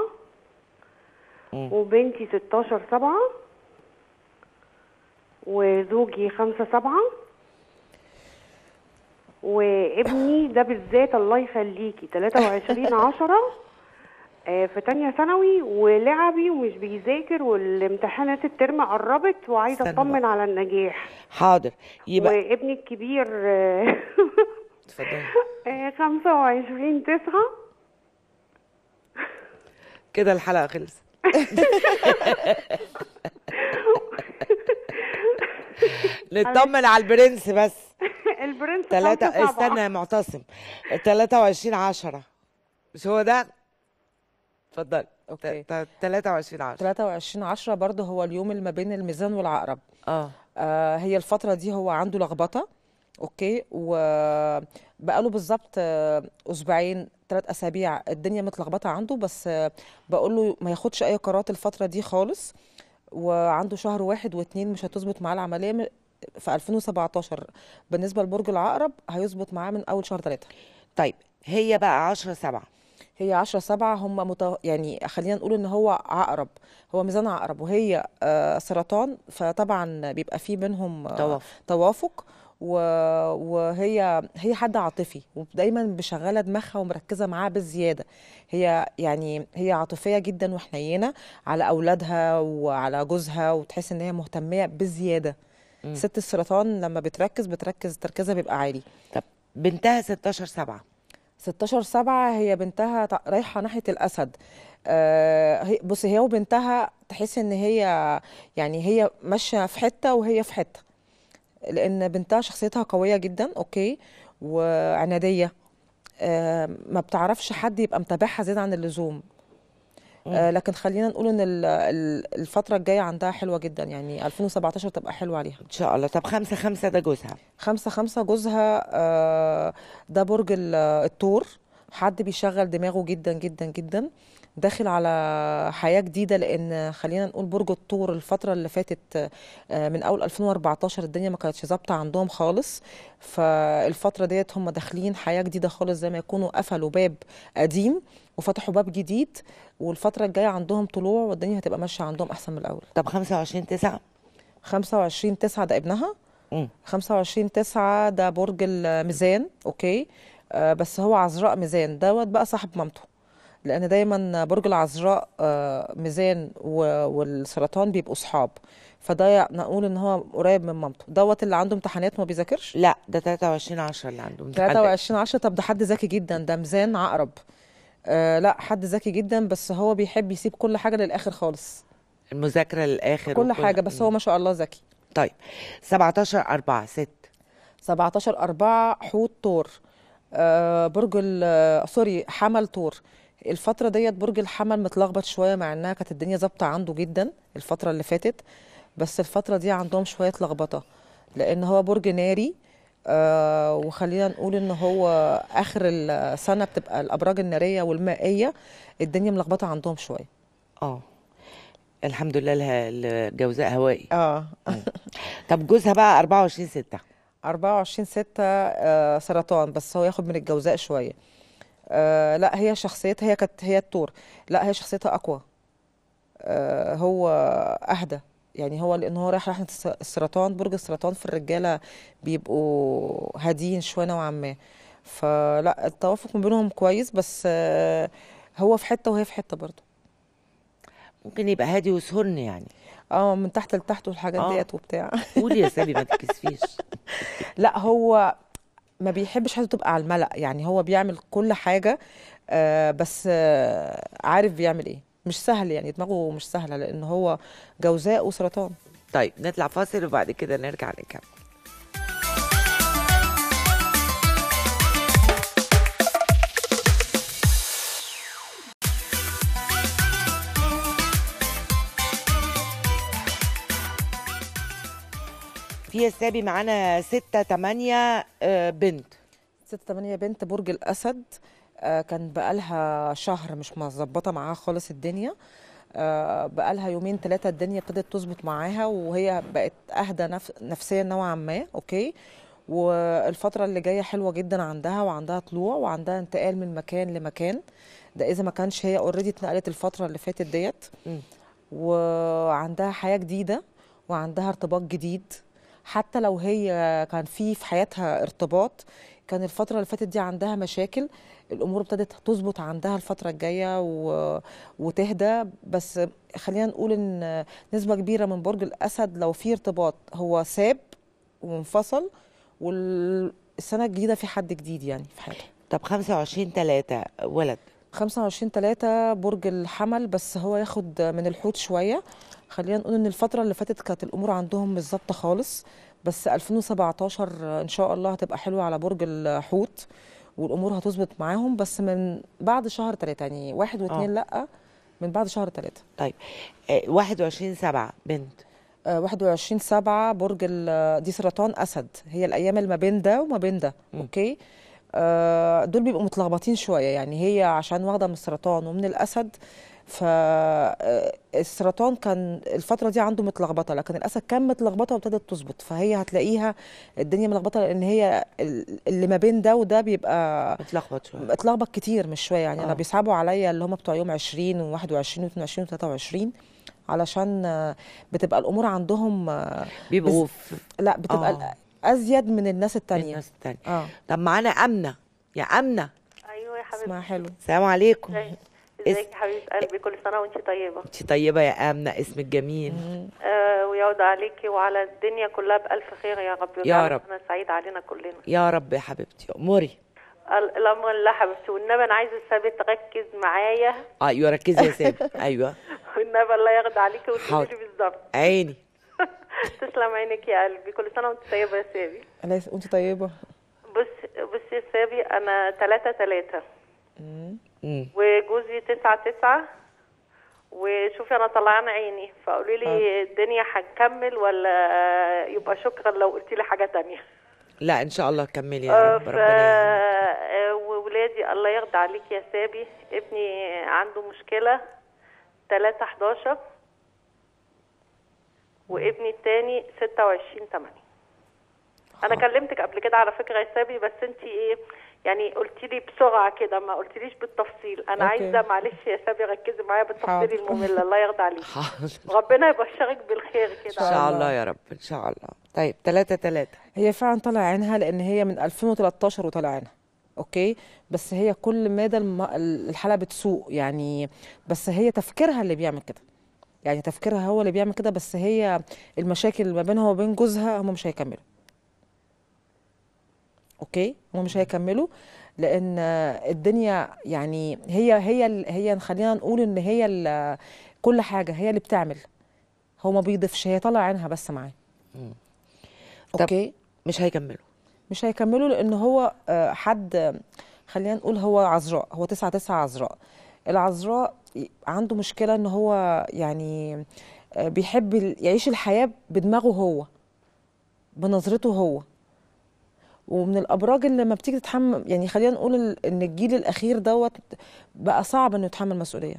S2: مم.
S6: وبنتي 16 7 وزوجي 5 7 وابني ده بالذات الله يخليكي 23 10 آه، في تانية ثانوي ولعبي ومش بيذاكر والامتحانات الترم قربت وعايزه
S2: استنى
S6: اطمن
S2: بقى.
S6: على النجاح
S2: حاضر يبقى
S6: وابني الكبير آه،
S2: اتفضل
S6: آه، 25 9
S2: كده الحلقه خلصت نطمن على البرنس بس
S6: البرنس
S2: تلاتة
S6: خمسة سبعة.
S2: استنى يا معتصم 23 10 مش هو ده اتفضل
S4: أوكي.
S2: 23 10
S4: 23 10 برضه هو اليوم اللي ما بين الميزان والعقرب
S2: اه
S4: آه هي الفترة دي هو عنده لخبطة اوكي وبقاله بالظبط آه، اسبوعين ثلاث اسابيع الدنيا متلخبطة عنده بس آه بقول له ما ياخدش اي قرارات الفترة دي خالص وعنده شهر واحد واتنين مش هتظبط معاه العملية م- في 2017 بالنسبة لبرج العقرب هيظبط معاه من اول شهر ثلاثة
S2: طيب هي بقى 10 7
S4: هي 10 7 هم مت... يعني خلينا نقول ان هو عقرب هو ميزان عقرب وهي آه سرطان فطبعا بيبقى في بينهم آه
S2: توافق.
S4: توافق و... وهي هي حد عاطفي ودايما بشغاله دماغها ومركزه معاه بالزياده هي يعني هي عاطفيه جدا وحنينه على اولادها وعلى جوزها وتحس ان هي مهتميه بزياده ست السرطان لما بتركز بتركز تركيزها بيبقى عالي
S2: طب بنتها 16 7
S4: 16 سبعة هي بنتها تع- رايحة ناحية الأسد آه هي- بصي هي وبنتها تحس إن هي يعني هي ماشية في حتة وهي في حتة لأن بنتها شخصيتها قوية جدا أوكي وعنادية آه ما بتعرفش حد يبقى متابعها زيادة عن اللزوم آه لكن خلينا نقول ان ال- ال- الفتره الجايه عندها حلوه جدا يعني 2017 تبقى حلوه عليها
S2: ان شاء الله طب خمسة خمسة ده جوزها
S4: خمسة خمسة جوزها آه، ده برج ال- الثور حد بيشغل دماغه جدا جدا جدا داخل على حياة جديدة لأن خلينا نقول برج الثور الفترة اللي فاتت آه، من أول 2014 الدنيا ما كانتش ظابطة عندهم خالص فالفترة ديت هم داخلين حياة جديدة خالص زي ما يكونوا قفلوا باب قديم وفتحوا باب جديد والفترة الجاية عندهم طلوع والدنيا هتبقى ماشية عندهم أحسن من الأول
S2: طب خمسة وعشرين تسعة
S4: 25 9 ده ابنها
S2: مم.
S4: 25 9 ده برج الميزان اوكي آه بس هو عذراء ميزان دوت بقى صاحب مامته لان دايما برج العذراء آه ميزان و- والسرطان بيبقوا صحاب فده نقول ان هو قريب من مامته دوت اللي عنده امتحانات ما بيذاكرش
S2: لا ده 23 10 اللي عنده امتحان.
S4: 23 10 طب ده حد ذكي جدا ده ميزان عقرب آه لا حد ذكي جدا بس هو بيحب يسيب كل حاجه للاخر خالص
S2: المذاكرة للآخر
S4: كل
S2: وكل-
S4: حاجه بس هو ما شاء الله ذكي
S2: طيب 17 4 6
S4: 17 4 حوت طور آه برج ال- آه، سوري حمل طور الفترة ديت برج الحمل متلخبط شوية مع انها كانت الدنيا ظابطة عنده جدا الفترة اللي فاتت بس الفترة دي عندهم شوية لخبطة لان هو برج ناري آه وخلينا نقول ان هو اخر السنة بتبقى الابراج النارية والمائية الدنيا ملخبطة عندهم شوية
S2: اه الحمد لله لها الجوزاء هوائي
S4: اه
S2: طب جوزها بقى 24 6
S4: 24 6 آه سرطان بس هو ياخد من الجوزاء شويه آه لا هي شخصيتها هي كانت هي التور لا هي شخصيتها اقوى آه هو اهدى يعني هو لان هو رايح رحله الس- السرطان برج السرطان في الرجاله بيبقوا هاديين شويه نوعا ما فلا التوافق ما بينهم كويس بس آه هو في حته وهي في حته برضه
S2: ممكن يبقى هادي وسهرن يعني
S4: اه من تحت لتحت والحاجات
S2: آه.
S4: ديت وبتاع
S2: قولي يا سابي ما تكسفيش
S4: لا هو ما بيحبش حاجه تبقى على الملأ يعني هو بيعمل كل حاجه آه بس آه عارف بيعمل ايه مش سهل يعني دماغه مش سهله لان هو جوزاء وسرطان
S2: طيب نطلع فاصل وبعد كده نرجع نكمل في يا سابي معانا ستة تمانية آه، بنت
S4: ست تمانية بنت برج الأسد آه كان بقالها شهر مش مظبطة معاها خالص الدنيا آه بقالها يومين ثلاثة الدنيا ابتدت تظبط معاها وهي بقت أهدى نف... نفسيا نوعا ما أوكي والفترة اللي جاية حلوة جدا عندها وعندها طلوع وعندها انتقال من مكان لمكان ده إذا ما كانش هي اوريدي اتنقلت الفترة اللي فاتت ديت
S2: مم.
S4: وعندها حياة جديدة وعندها ارتباط جديد حتى لو هي كان في في حياتها ارتباط كان الفترة اللي فاتت دي عندها مشاكل الأمور ابتدت تظبط عندها الفترة الجاية و... وتهدى بس خلينا نقول إن نسبة كبيرة من برج الأسد لو في ارتباط هو ساب وانفصل والسنة الجديدة في حد جديد يعني في حياته
S2: طب 25 3 ولد
S4: 25 3 برج الحمل بس هو ياخد من الحوت شوية خلينا نقول ان الفترة اللي فاتت كانت الامور عندهم مش ظابطة خالص بس 2017 ان شاء الله هتبقى حلوة على برج الحوت والامور هتظبط معاهم بس من بعد شهر 3 يعني واحد واثنين لا من بعد شهر 3
S2: طيب آه، 21 7 بنت
S4: آه، 21 7 برج ال- دي سرطان اسد هي الايام اللي ما بين ده وما بين ده اوكي آه، دول بيبقوا متلخبطين شويه يعني هي عشان واخده من السرطان ومن الاسد فالسرطان كان الفتره دي عنده متلخبطه لكن الاسد كان متلخبطه وابتدت تظبط فهي هتلاقيها الدنيا ملخبطه لان هي ال- اللي ما بين ده وده بيبقى
S2: متلخبط شويه
S4: اتلخبط كتير مش شويه يعني انا
S2: آه.
S4: بيصعبوا عليا اللي هم بتوع يوم 20 و21 و22 و23 علشان آه، بتبقى الامور عندهم آه،
S2: بيبقوا
S4: بس-
S2: في
S4: لا بتبقى
S2: آه.
S4: ازيد من الناس التانية
S2: الناس التانية
S4: اه
S2: طب معانا امنه يا امنه
S7: ايوه يا حبيبتي
S4: اسمها حلو
S2: السلام عليكم
S7: ازيك
S2: اس-
S7: ازيك يا حبيبه قلبي كل سنه وانت طيبه
S2: انت طيبه يا امنه اسمك جميل
S7: آه ويعود عليكي وعلى الدنيا كلها بالف خير يا رب
S2: يا
S7: ويجعلها
S2: رب.
S7: سنه سعيده علينا كلنا
S2: يا رب يا حبيبتي اموري
S7: ال- الامر لله حبيبتي والنبي انا عايزه ثابت تركز معايا
S2: ايوه ركزي يا سابي ايوه
S7: والنبي الله ياخد عليكي وتقولي
S2: حاضر.
S7: لي بالظبط
S2: عيني
S7: تسلم عينك يا قلبي كل سنه وانت طيبه يا سابي
S4: الله وانت طيبه
S7: بص بص يا سابي انا تلاتة تلاتة
S2: مم.
S7: وجوزي تسعة تسعة وشوفي انا طلعان عيني فقولي لي الدنيا هنكمل ولا يبقى شكرا لو قلتي لي حاجه تانية
S2: لا ان شاء الله كملي يا رب
S7: ف
S2: ربنا يعينك.
S7: آه، وولادي الله يرضى عليك يا سابي ابني عنده مشكله 3 11 وابني التاني 26 8 انا كلمتك قبل كده على فكره يا سابي بس انت ايه يعني قلتي لي بسرعه كده ما قلتليش بالتفصيل انا
S4: أوكي.
S7: عايزه معلش يا سابي ركزي معايا بالتفصيل
S4: حاضر.
S7: الممل الله يرضى عليك
S2: حاضر
S7: ربنا يبشرك بالخير
S2: ان
S7: كده
S2: شاء الله يا رب ان شاء الله طيب ثلاثة ثلاثة
S4: هي فعلا طالع عينها لان هي من 2013 وطالع عينها اوكي بس هي كل مدى الم- الحاله بتسوق يعني بس هي تفكيرها اللي بيعمل كده يعني تفكيرها هو اللي بيعمل كده بس هي المشاكل ما بينها وبين جوزها هم مش هيكملوا اوكي هم مش هيكملوا لان الدنيا يعني هي هي ال- هي خلينا نقول ان هي ال- كل حاجه هي اللي بتعمل هو ما بيضيفش هي طالع عينها بس معاه
S2: طب
S4: اوكي
S2: مش هيكملوا
S4: مش هيكملوا لان هو آه، حد آه، خلينا نقول هو عذراء هو تسعة تسعة عذراء العذراء ي- عنده مشكلة ان هو يعني آه، بيحب ال- يعيش الحياة بدماغه هو بنظرته هو ومن الابراج اللي لما بتيجي تتحمل يعني خلينا نقول ال- ان الجيل الاخير دوت بقى صعب انه يتحمل مسؤوليه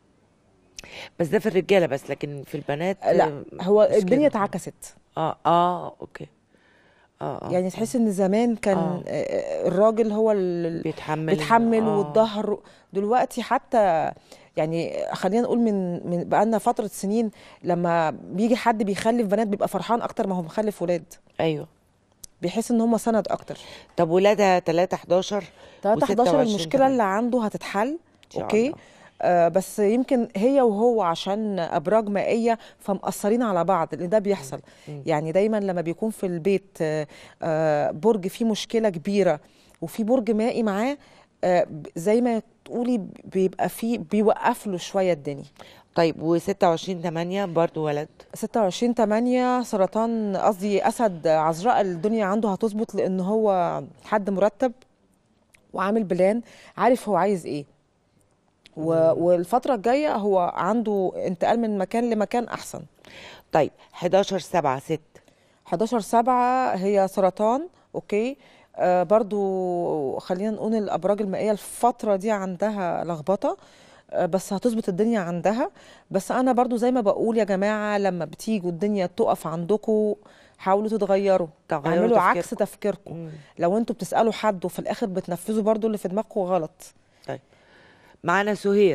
S2: بس ده في الرجالة بس لكن في البنات
S4: لا
S2: آه،
S4: هو
S2: مش
S4: الدنيا
S2: كده.
S4: اتعكست
S2: اه اه اوكي اه اه
S4: يعني تحس ان زمان كان
S2: آه.
S4: آه، الراجل هو اللي
S2: بيتحمل
S4: بيتحمل
S2: آه.
S4: والظهر دلوقتي حتى يعني خلينا نقول من من بقالنا فتره سنين لما بيجي حد بيخلف بنات بيبقى فرحان اكتر ما هو مخلف ولاد
S2: ايوه
S4: بيحس ان هم سند اكتر
S2: طب ولادها 3 11
S4: 3 11
S2: و26
S4: المشكله اللي عنده هتتحل
S2: شاء
S4: اوكي
S2: الله.
S4: آه بس يمكن هي وهو عشان ابراج مائيه فمأثرين على بعض لان ده بيحصل يعني دايما لما بيكون في البيت آه آه برج فيه مشكله كبيره وفي برج مائي معاه آه ب- زي ما تقولي بيبقى فيه بيوقف له شويه الدنيا
S2: طيب و26 8 برضو ولد
S4: 26 8 سرطان قصدي اسد عذراء الدنيا عنده هتظبط لان هو حد مرتب وعامل بلان عارف هو عايز ايه و... والفتره الجايه هو عنده انتقال من مكان لمكان احسن
S2: طيب 11 7 6
S4: 11 7 هي سرطان اوكي آه برضو خلينا نقول الابراج المائيه الفتره دي عندها لخبطه آه بس هتظبط الدنيا عندها بس انا برضو زي ما بقول يا جماعه لما بتيجوا الدنيا تقف عندكم حاولوا تتغيروا
S2: تغيروا
S4: اعملوا عكس
S2: تفكيركم.
S4: تفكيركم
S2: مم.
S4: لو انتوا بتسالوا حد وفي الاخر بتنفذوا برضو اللي في دماغكم غلط
S2: طيب معانا سهير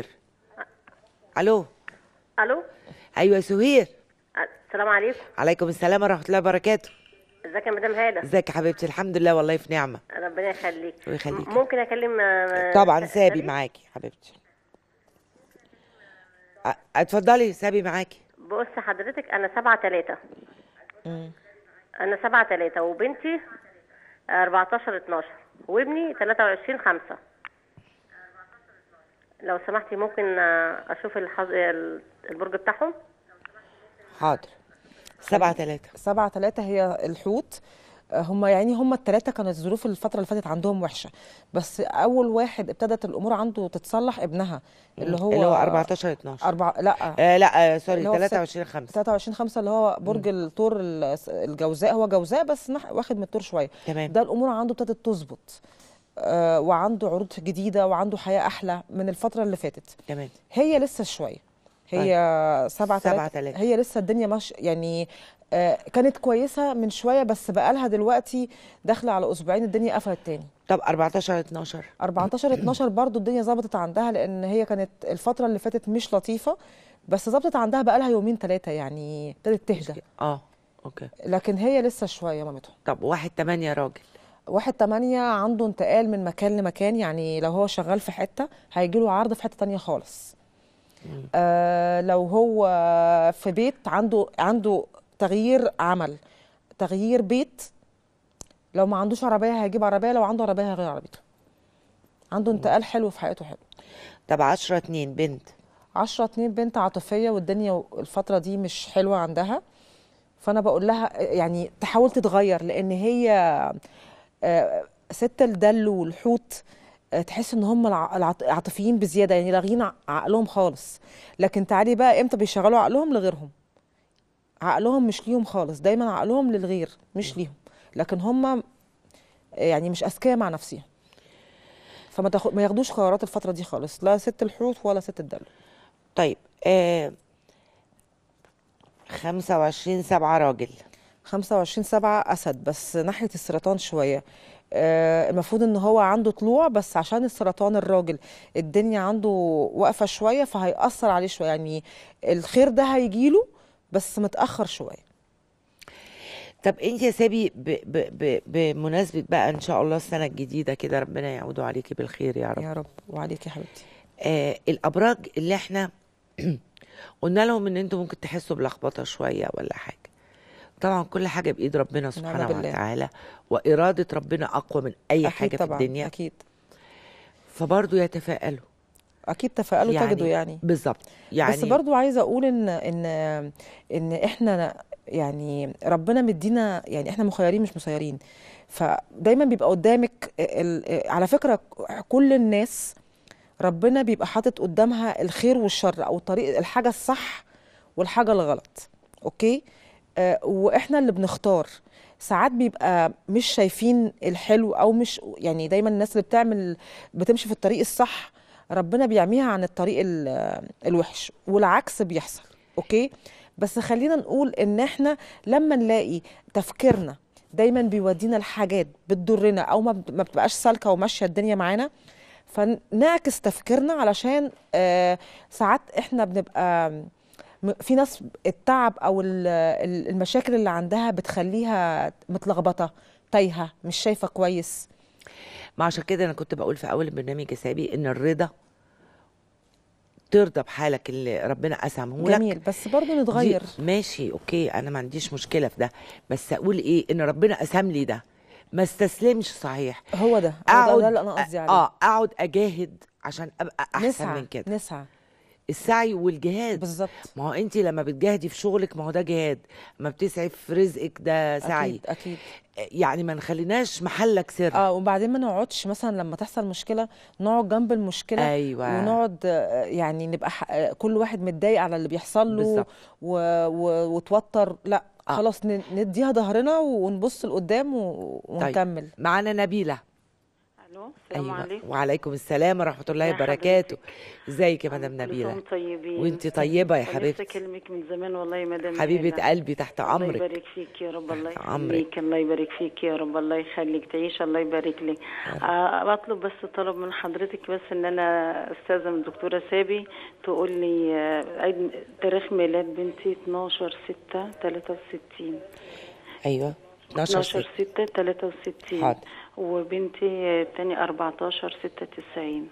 S2: الو
S8: الو
S2: ايوه سهير
S8: السلام عليكم
S2: عليكم السلام ورحمه الله وبركاته
S8: ازيك يا مدام هاله
S2: ازيك يا حبيبتي الحمد لله والله في نعمه
S8: ربنا يخليك
S2: ويخليك.
S8: م- ممكن اكلم آه،
S2: طبعا سابي
S8: سابي؟
S2: معاكي حبيبتي أ- اتفضلي سابي معاكي
S8: بص حضرتك انا سبعة تلاتة انا سبعة تلاتة وبنتي 14 12 وابني 23 خمسة لو سمحتي ممكن آه، اشوف الحظ... ال- البرج بتاعهم
S2: حاضر سبعة ثلاثة
S4: سبعة ثلاثة هي الحوت آه، هم يعني هم الثلاثة كانت الظروف الفترة اللي فاتت عندهم وحشة بس أول واحد ابتدت الأمور عنده تتصلح ابنها اللي هو
S2: اللي هو 14 12
S4: أربع لا
S2: آه لا آه سوري
S4: اللي هو في ست-
S2: 23 5
S4: 23 5 اللي هو برج الثور ال- الجوزاء هو جوزاء بس نح- واخد من الثور شوية
S2: تمام.
S4: ده الأمور عنده ابتدت تظبط آه، وعنده عروض جديدة وعنده حياة أحلى من الفترة اللي فاتت
S2: تمام
S4: هي لسه شويه هي سبعة
S2: سبعة
S4: تلاتة
S2: تلاتة.
S4: هي لسه الدنيا مش يعني آه كانت كويسه من شويه بس بقالها دلوقتي داخله على اسبوعين الدنيا قفلت تاني
S2: طب 14 12
S4: 14 12 برضو الدنيا ظبطت عندها لان هي كانت الفتره اللي فاتت مش لطيفه بس ظبطت عندها بقالها يومين ثلاثه يعني ابتدت تهدى
S2: اه اوكي
S4: لكن هي لسه شويه مامتهم
S2: طب واحد 8 راجل
S4: واحد تمانية عنده انتقال من مكان لمكان يعني لو هو شغال في حتة هيجي له عرض في حتة تانية خالص آه لو هو في بيت عنده عنده تغيير عمل تغيير بيت لو ما عندوش عربية هيجيب عربية لو عنده عربية هيغير عربيته عنده انتقال حلو في حياته حلو
S2: طب 10 2 بنت
S4: عشرة اتنين بنت عاطفية والدنيا الفترة دي مش حلوة عندها فأنا بقول لها يعني تحاول تتغير لأن هي آه، ست الدلو والحوت آه، تحس ان هم الع- العاط- عاطفيين بزياده يعني لاغيين ع- عقلهم خالص لكن تعالي بقى امتى بيشغلوا عقلهم لغيرهم عقلهم مش ليهم خالص دايما عقلهم للغير مش ليهم لكن هم يعني مش اذكياء مع نفسهم فما تاخد ما ياخدوش قرارات الفتره دي خالص لا ست الحوت ولا ست الدلو
S2: طيب آه 25 سبعة راجل
S4: 25 سبعة أسد بس ناحية السرطان شوية آه، المفروض ان هو عنده طلوع بس عشان السرطان الراجل الدنيا عنده واقفة شوية فهيأثر عليه شوية يعني الخير ده هيجيله بس متأخر شوية
S2: طب انت يا سابي ب ب ب بمناسبة بقى ان شاء الله السنة الجديدة كده ربنا يعودوا عليكي بالخير يا رب
S4: يا رب وعليك يا حبيبتي
S2: آه الابراج اللي احنا قلنا لهم ان انتوا ممكن تحسوا بلخبطه شويه ولا حاجه طبعا كل حاجه بايد ربنا سبحانه
S4: بالله.
S2: وتعالى واراده ربنا اقوى من اي
S4: أكيد
S2: حاجه
S4: طبعا
S2: في الدنيا
S4: أكيد
S2: فبرضه يتفائلوا
S4: أكيد تفائلوا تجدوا يعني
S2: بالظبط يعني
S4: بس برضو عايزه اقول ان ان ان احنا يعني ربنا مدينا يعني احنا مخيرين مش مسيرين فدايما بيبقى قدامك ال- على فكره كل الناس ربنا بيبقى حاطط قدامها الخير والشر او طريق الحاجه الصح والحاجه الغلط اوكي آه واحنا اللي بنختار ساعات بيبقى مش شايفين الحلو او مش يعني دايما الناس اللي بتعمل بتمشي في الطريق الصح ربنا بيعميها عن الطريق ال- الوحش والعكس بيحصل اوكي بس خلينا نقول ان احنا لما نلاقي تفكيرنا دايما بيودينا لحاجات بتضرنا او ما ما بتبقاش سالكه وماشيه الدنيا معانا فنعكس تفكيرنا علشان آه ساعات احنا بنبقى م- في ناس التعب او ال- ال- المشاكل اللي عندها بتخليها متلخبطه تايهه مش شايفه كويس
S2: ما عشان كده انا كنت بقول في اول البرنامج يا سابي ان الرضا ترضى بحالك اللي ربنا قسمه لك
S4: جميل بس برضه نتغير
S2: دي ماشي اوكي انا ما عنديش مشكله في ده بس اقول ايه ان ربنا قسم لي ده ما استسلمش صحيح
S4: هو ده هو ده, ده اللي انا قصدي عليه
S2: اه اقعد اجاهد عشان ابقى احسن
S4: نسعى
S2: من كده
S4: نسعى
S2: السعي والجهاد
S4: بالظبط
S2: ما هو انت لما بتجاهدي في شغلك ما هو ده جهاد لما بتسعي في رزقك ده سعي
S4: اكيد اكيد
S2: يعني ما نخليناش محلك سر
S4: اه وبعدين ما نقعدش مثلا لما تحصل مشكله نقعد جنب المشكله
S2: ايوه
S4: ونقعد آه، يعني نبقى ح- آه، كل واحد متضايق على اللي بيحصل له
S2: بالظبط.
S4: و... و... وتوتر لا
S2: آه.
S4: خلاص ن- نديها ظهرنا ونبص لقدام و... ونكمل
S2: معانا نبيله
S9: الو السلام عليكم
S2: وعليكم السلام ورحمه الله
S9: يا
S2: وبركاته ازيك يا مدام
S9: كل سنة
S2: نبيله
S9: وانتم طيبين
S2: وانت طيبه يا
S9: أنا
S2: حبيبتي
S9: لسه اكلمك من زمان والله يا مدام
S2: حبيبه
S9: هالة.
S2: قلبي تحت
S9: الله
S2: امرك
S9: يبارك فيك يا رب الله
S2: أمرك.
S9: يخليك الله يبارك فيك يا رب الله يخليك تعيش الله يبارك لك آه بطلب بس طلب من حضرتك بس ان انا استاذن الدكتوره سابي تقول لي آه، عيد تاريخ ميلاد بنتي 12 6 63
S2: ايوه 12
S9: 12 6 63
S2: حاضر.
S9: وبنتي الثاني 14 96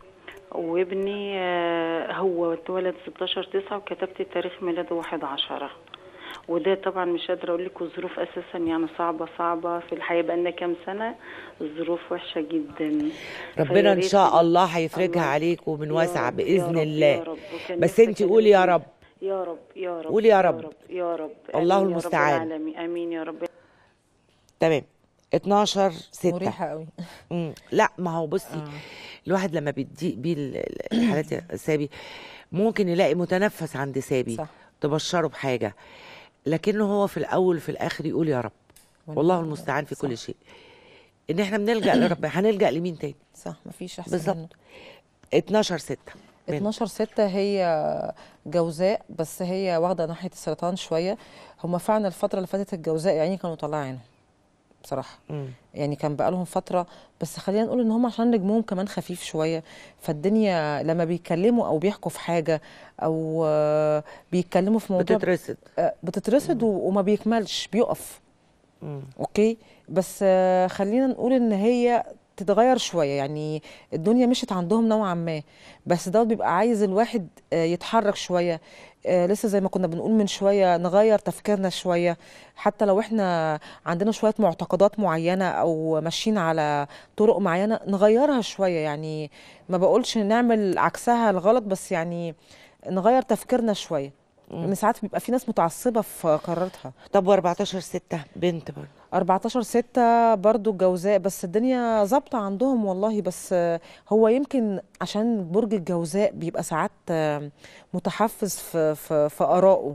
S9: وابني آه، هو اتولد 16 9 وكتبت تاريخ ميلاده 1 10 وده طبعا مش قادره اقول لك الظروف اساسا يعني صعبه صعبه في الحياه بقالنا كام سنه الظروف وحشه جدا
S2: ربنا
S9: فيا
S2: ان
S9: ريت
S2: شاء الله هيفرجها
S9: الله.
S2: عليك ومن
S9: يا
S2: واسع
S9: رب، يا
S2: باذن
S9: رب، يا
S2: الله
S9: رب. وكان
S2: بس
S9: نفسي
S2: انت قولي يا
S9: أكلمك.
S2: رب
S9: يا رب يا رب
S2: قولي يا رب.
S9: رب يا رب
S2: الله
S9: آمين يا رب
S2: المستعان.
S9: العالمين. امين يا رب
S2: تمام 12 6
S4: مريحه قوي
S2: مم. لا ما هو بصي الواحد لما بيضيق بيه ال- ال- الحالات يا سابي ممكن يلاقي متنفس عند سابي
S4: صح.
S2: تبشره بحاجه لكنه هو في الاول وفي الاخر يقول يا رب والله المستعان في كل شيء ان احنا بنلجا لرب هنلجا لمين تاني
S4: صح مفيش احسن
S2: بالظبط
S4: منه
S2: 12 6
S4: 12 6 هي جوزاء بس هي واخده ناحيه السرطان شويه هما فعلا الفتره اللي فاتت الجوزاء يعني كانوا طالعين بصراحه يعني كان بقالهم فتره بس خلينا نقول ان هم عشان نجمهم كمان خفيف شويه فالدنيا لما بيتكلموا او بيحكوا في حاجه او آه، بيتكلموا في موضوع
S2: بتترصد
S4: آه، بتترصد و- وما بيكملش بيقف
S2: مم.
S4: اوكي بس آه، خلينا نقول ان هي تتغير شويه يعني الدنيا مشت عندهم نوعا ما بس ده بيبقى عايز الواحد آه، يتحرك شويه آه، لسه زي ما كنا بنقول من شويه نغير تفكيرنا شويه حتى لو احنا عندنا شويه معتقدات معينه او ماشيين على طرق معينه نغيرها شويه يعني ما بقولش نعمل عكسها الغلط بس يعني نغير تفكيرنا شويه ان ساعات بيبقى في ناس متعصبه في قراراتها
S2: طب و14 6 بنت برضه
S4: 14 6 برضو الجوزاء بس الدنيا ظابطه عندهم والله بس آه، هو يمكن عشان برج الجوزاء بيبقى ساعات آه، متحفظ في في في ارائه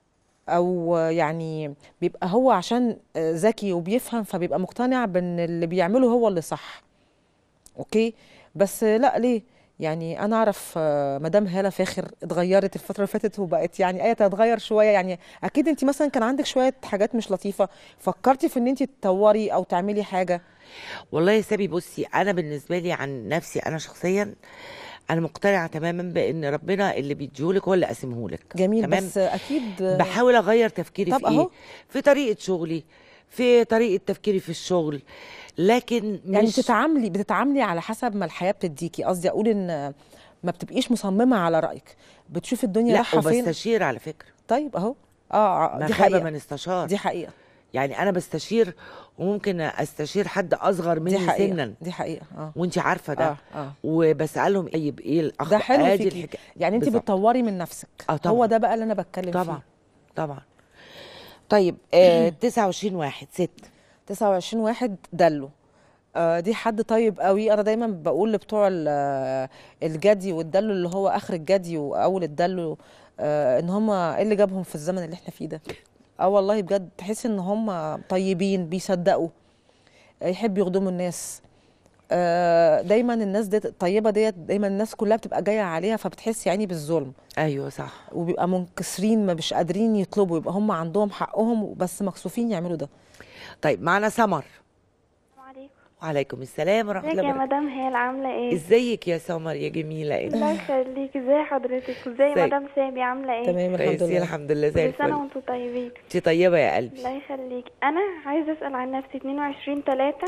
S4: او آه، يعني بيبقى هو عشان آه، ذكي وبيفهم فبيبقى مقتنع بان اللي بيعمله هو اللي صح اوكي بس آه، لا ليه يعني انا اعرف آه، مدام هاله فاخر اتغيرت الفتره اللي فاتت وبقت يعني ايه تتغير شويه يعني اكيد انت مثلا كان عندك شويه حاجات مش لطيفه فكرتي في ان انت تطوري او تعملي حاجه
S2: والله يا سابي بصي انا بالنسبه لي عن نفسي انا شخصيا انا مقتنعه تماما بان ربنا اللي بيديهولك هو اللي قاسمهولك
S4: جميل
S2: تمام
S4: بس اكيد
S2: بحاول اغير تفكيري
S4: طب
S2: في ايه
S4: أهو.
S2: في طريقه شغلي في طريقه تفكيري في الشغل لكن
S4: يعني
S2: مش
S4: بتتعاملي بتتعاملي على حسب ما الحياه بتديكي قصدي اقول ان ما بتبقيش مصممه على رايك بتشوفي الدنيا
S2: لا
S4: رايحه فين
S2: وبستشير على فكره
S4: طيب اهو اه
S2: ما
S4: دي
S2: خاب
S4: حقيقه
S2: من استشار
S4: دي حقيقه
S2: يعني انا بستشير وممكن استشير حد اصغر
S4: دي
S2: مني
S4: حقيقه
S2: سنا
S4: دي حقيقه اه
S2: وانت عارفه ده
S4: اه اه
S2: وبسالهم طيب ايه الاخ
S4: ده حلو
S2: ادي
S4: فيكي
S2: الحكايه
S4: يعني انت
S2: بالظبط.
S4: بتطوري من نفسك
S2: اه طبعا
S4: هو ده بقى اللي انا بتكلم
S2: طبعا
S4: فيه
S2: طبعا طيب آه 29 واحد ست
S4: 29 واحد دلو آه دي حد طيب قوي انا دايما بقول لبتوع ال- آه، الجدي والدلو اللي هو اخر الجدي واول الدلو آه ان هم ايه اللي جابهم في الزمن اللي احنا فيه ده اه والله بجد تحس ان هم طيبين بيصدقوا آه، يحبوا يخدموا الناس آه دايما الناس ديت الطيبه ديت دايما الناس كلها بتبقى جايه عليها فبتحس يعني بالظلم
S2: ايوه صح
S4: وبيبقى منكسرين ما مش قادرين يطلبوا يبقى هم عندهم حقهم بس مكسوفين يعملوا ده
S2: طيب معنا سمر
S5: السلام عليكم
S2: وعليكم السلام ورحمه
S5: ازيك
S2: الله
S5: يا
S2: وبركاته
S5: مدام هي عامله ايه
S2: ازيك يا سمر يا جميله انت
S5: الله يخليك ازي حضرتك ازاي
S2: ازيك؟
S5: مدام سامي عامله ايه
S4: تمام الحمد
S2: كويسين
S4: لله
S2: الحمد لله زي
S5: كل سنه
S2: الفل
S5: وانتم طيبين
S2: انت طيبه يا قلبي
S5: الله يخليك انا عايزه اسال عن نفسي 22 3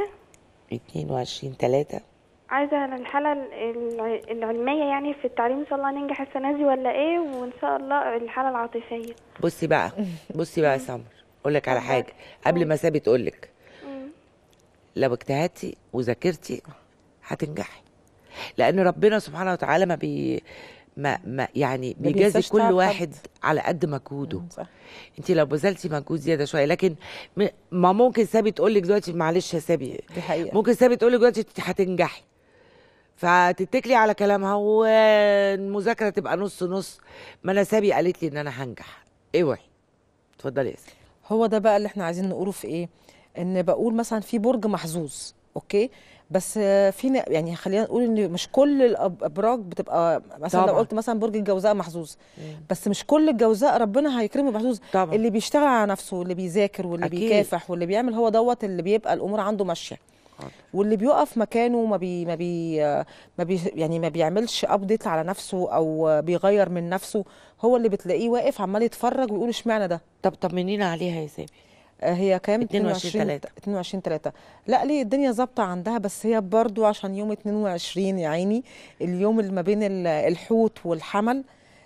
S2: 22 3
S5: عايزه عن الحاله الع- العلميه يعني في التعليم ان شاء الله ننجح السنه دي ولا ايه وان شاء الله الحاله العاطفيه
S2: بصي بقى بصي بقى يا سمر اقول لك على حاجه قبل ما سابي تقول لك
S5: مم.
S2: لو اجتهدتي وذاكرتي هتنجحي لان ربنا سبحانه وتعالى ما بي ما, ما يعني
S4: ما
S2: بيجازي
S4: بينساش
S2: كل
S4: تعب
S2: واحد
S4: حد.
S2: على قد مجهوده
S4: صح
S2: انت لو بذلتي مجهود زياده شويه لكن م- ما ممكن سابي تقول لك دلوقتي معلش يا سابي
S4: دي حقيقه
S2: ممكن سابي تقول لك دلوقتي انت هتنجحي فتتكلي على كلامها والمذاكره تبقى نص نص ما انا سابي قالت لي ان انا هنجح اوعي اتفضلي يا سابي
S4: هو ده بقى اللي احنا عايزين نقوله في ايه ان بقول مثلا في برج محظوظ اوكي بس آه، في ن- يعني خلينا نقول ان مش كل الابراج بتبقى مثلا لو
S2: طبعا.
S4: قلت مثلا برج الجوزاء محظوظ بس مش كل الجوزاء ربنا هيكرمه محظوظ
S2: طبعا
S4: اللي بيشتغل على نفسه واللي بيذاكر واللي
S2: أكيد.
S4: بيكافح واللي بيعمل هو دوت اللي بيبقى الامور عنده ماشيه
S2: حاضر.
S4: واللي بيقف مكانه ما بي ما بي ما بي يعني ما بيعملش ابديت على نفسه او بيغير من نفسه هو اللي بتلاقيه واقف عمال يتفرج ويقول اشمعنى ده
S2: طب طمنينا عليها يا سابي
S4: آه، هي كام
S2: 22 تلاتة.
S4: 22 3 لا ليه الدنيا ظابطه عندها بس هي برضو عشان يوم 22 يا عيني اليوم اللي ما بين ال- الحوت والحمل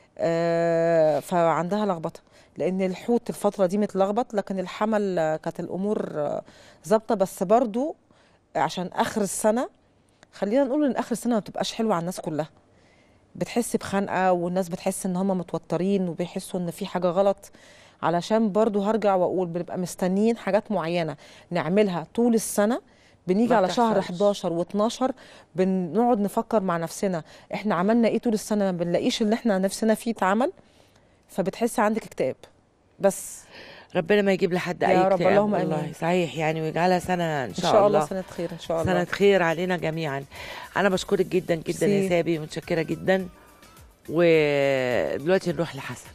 S4: آه، فعندها لخبطه لان الحوت الفتره دي متلخبط لكن الحمل آه، كانت الامور آه، ظابطه بس برضو عشان اخر السنه خلينا نقول ان اخر السنه ما بتبقاش حلوه على الناس كلها بتحس بخنقه والناس بتحس ان هم متوترين وبيحسوا ان في حاجه غلط علشان برضو هرجع واقول بنبقى مستنيين حاجات معينه نعملها طول السنه بنيجي
S2: ما
S4: على شهر
S2: بتحصلش.
S4: 11 و12 بنقعد نفكر مع نفسنا احنا عملنا ايه طول السنه ما بنلاقيش اللي احنا نفسنا فيه اتعمل فبتحسي عندك اكتئاب بس
S2: ربنا ما يجيب لحد
S4: يا
S2: اي
S4: رب،
S2: اكتئاب
S4: اللهم
S2: والله
S4: آمين.
S2: صحيح يعني ويجعلها سنه ان
S4: ان
S2: شاء,
S4: شاء الله سنه خير ان شاء الله
S2: سنة خير علينا جميعا أنا بشكرك جدا جدا يا
S4: ميرسي.
S2: سابي متشكرة جدا ودلوقتي نروح لحسن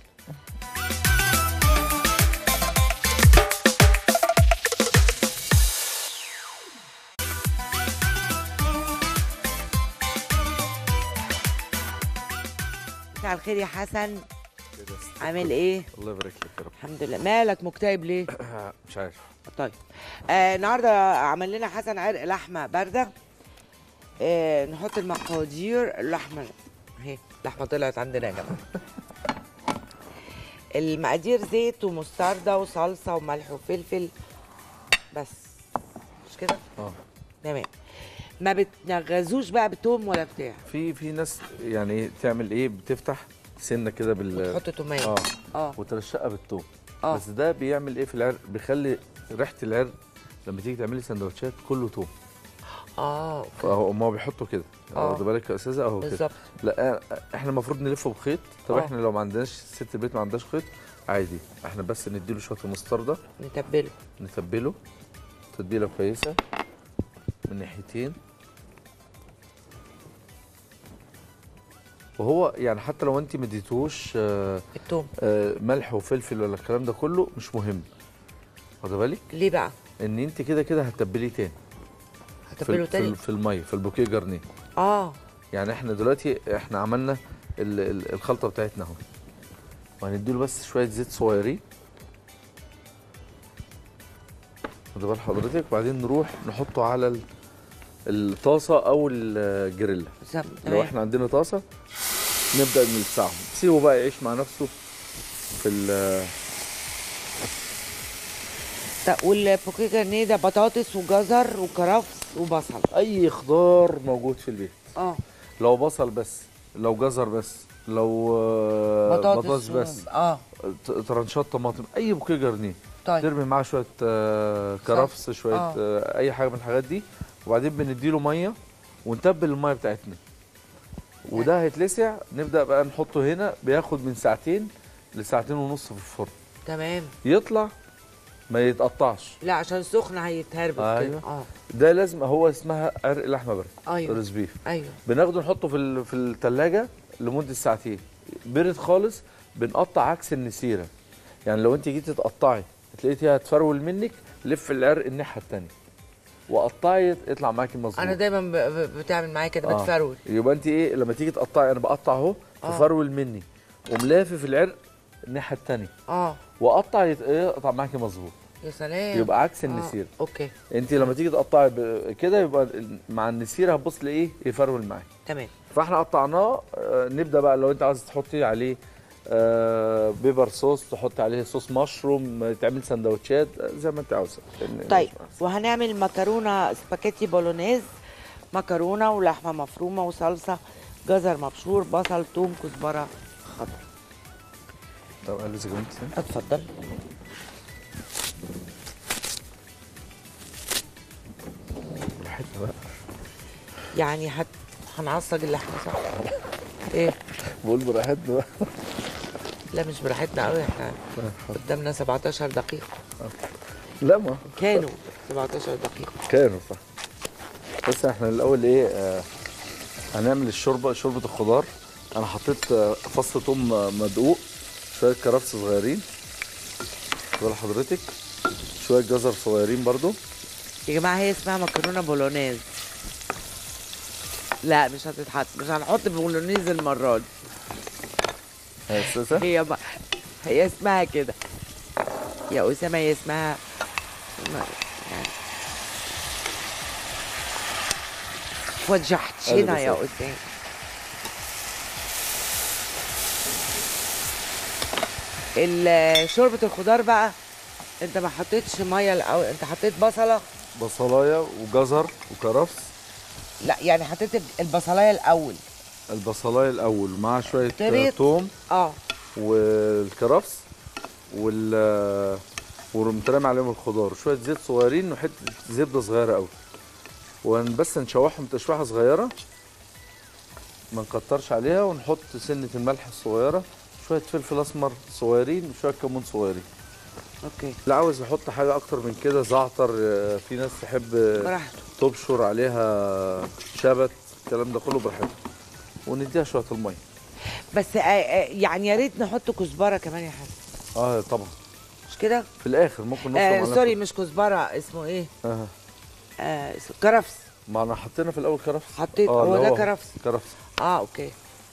S2: مساء الخير يا حسن عامل ايه؟
S10: الله يبارك لك يا رب
S2: الحمد لله مالك مكتئب ليه؟
S10: مش عارف
S2: طيب آه النهارده عمل لنا حسن عرق لحمه بارده آه نحط المقادير اللحمه اهي اللحمه طلعت عندنا يا جماعه المقادير زيت ومستردة وصلصه وملح وفلفل بس مش كده؟
S10: اه
S2: تمام ما بتنغزوش بقى بتوم ولا بتاع
S10: في في ناس يعني تعمل ايه بتفتح سنه كده بال
S2: وتحط توميه
S10: اه
S2: اه
S10: وترشقها بالثوم
S2: اه
S10: بس ده بيعمل ايه في العرق بيخلي ريحه العرق لما تيجي تعملي سندوتشات كله توم
S2: اه
S10: فهو ما هو بيحطوا كده
S2: آه.
S10: واخد بالك يا استاذه اهو كده
S2: بالظبط
S10: لا احنا المفروض نلفه بخيط طب
S2: آه.
S10: احنا لو ما عندناش ست البيت ما عندهاش خيط عادي احنا بس نديله شويه المستردة
S2: نتبله
S10: نتبله تتبيله كويسه من ناحيتين وهو يعني حتى لو انت ما اديتوش آه،
S2: التوم
S10: آه، ملح وفلفل ولا الكلام ده كله مش مهم واخد بالك
S2: ليه بقى
S10: ان انت كده كده هتتبليه تاني في,
S2: هتبله
S10: ال- في,
S2: تاني
S10: ال- في الميه في البوكيه جرنيه
S2: اه
S10: يعني احنا دلوقتي احنا عملنا ال- ال- الخلطه بتاعتنا اهو وهنديله بس شويه زيت صغيرين خد بال حضرتك وبعدين نروح نحطه على ال- الطاسه او الجريلا
S2: زم-
S10: لو
S2: تمام
S10: احنا عندنا طاسه نبدا نلسعهم سيبه بقى يعيش مع نفسه في ال-
S2: طب والبوكيه جرنيه ده بطاطس وجزر وكرفس وبصل
S10: اي خضار موجود في البيت
S2: اه
S10: لو بصل بس لو جزر بس لو آه،
S2: بطاطس
S10: بطاطس
S2: و-
S10: بس
S2: اه
S10: ت- طرنشات طماطم اي بوكيه جرنيه
S2: طيب
S10: ترمي معاه شويه آه، كرفس شويه
S2: آه.
S10: آه. اي حاجه من الحاجات دي وبعدين بنديله ميه ونتبل الميه بتاعتنا وده هيتلسع نبدا بقى نحطه هنا بياخد من ساعتين لساعتين ونص في الفرن
S2: تمام
S10: يطلع ما يتقطعش
S2: لا عشان سخن هيتهربس كده
S10: أيوة.
S2: اه
S10: ده لازم هو اسمها عرق لحمه بارد
S2: ايوه
S10: روز بيف
S2: ايوه
S10: بناخده نحطه في ال- في الثلاجه لمده ساعتين برد خالص بنقطع عكس النسيره يعني لو انت جيتي تقطعي هتلاقيها هتفرول منك لف العرق الناحيه الثانيه وقطعي يطلع معاكي مظبوط
S2: انا دايما ب- ب- بتعمل معايا كده
S10: آه.
S2: بتفرول
S10: يبقى انت ايه لما تيجي تقطعي انا بقطع اهو
S2: آه.
S10: تفرول مني وملافف العرق الناحيه الثانيه
S2: اه
S10: واقطع يت- يقطع معاكي مظبوط
S2: يا سلام
S10: يبقى عكس
S2: آه.
S10: النسيره
S2: اوكي
S10: انت لما تيجي تقطعي ب- كده يبقى ال- مع النسيره هتبص لايه يفرول معاكي
S2: تمام
S10: فاحنا قطعناه آه، نبدا بقى لو انت عايز تحطي عليه آه، بيبر صوص تحطي عليه صوص مشروم تعمل سندوتشات آه، زي ما انت عاوزه لأن-
S2: طيب وهنعمل مكرونه سباكيتي بولونيز مكرونه ولحمه مفرومه وصلصه جزر مبشور بصل توم كزبره خضراء
S10: طب قال لي إذا كنت-
S2: اتفضل
S10: براحتنا بقى
S2: يعني هت هنعصج اللحمه صح ايه
S10: بقول براحتنا بقى
S2: لا مش براحتنا قوي احنا قدامنا 17 دقيقه
S10: لا ما
S2: كانوا 17 دقيقه
S10: كانوا صح بس احنا الاول ايه آه هنعمل الشوربه شوربه الخضار انا حطيت آه، فص ثوم آه، مدقوق شويه كرفس صغيرين ولا حضرتك شويه جزر صغيرين برضو
S2: يا جماعه هي اسمها مكرونه بولونيز لا مش هتتحط مش هنحط بولونيز المره دي
S10: يا استاذه
S2: هي ما هي اسمها كده يا اسامه هي اسمها ما- يعني وجعتينا يا
S10: أهلا
S2: اسامه ال- شوربه الخضار بقى انت ما حطيتش ميه الاول انت حطيت بصله
S10: بصلايه وجزر وكرفس
S2: لا يعني حطيت البصلايه الاول
S10: البصلايه الاول مع شويه
S2: طريقة-
S10: ثوم
S2: اه
S10: والكرفس وال ورمت رامي عليهم الخضار شويه زيت صغيرين وحته زبده صغيره قوي وبس نشوحهم تشويحه صغيره ما نكترش عليها ونحط سنه الملح الصغيره شويه فلفل اسمر صغيرين وشويه كمون صغيرين
S2: اوكي
S10: اللي عاوز يحط حاجه اكتر من كده زعتر آه، في ناس تحب آه،
S2: براحته
S10: تبشر عليها شبت الكلام ده كله براحتها ونديها شويه الميه
S2: بس آه، آه، يعني يا ريت نحط كزبره كمان يا حسن
S10: اه طبعا
S2: مش كده؟
S10: في الاخر ممكن نفرم
S2: آه
S10: عليها
S2: سوري مش كزبره اسمه ايه؟
S10: آه.
S2: آه اسمه كرفس
S10: ما انا حطينا في الاول كرفس
S2: حطيت
S10: آه،
S2: هو
S10: اللي
S2: ده كرفس
S10: كرفس
S2: اه اوكي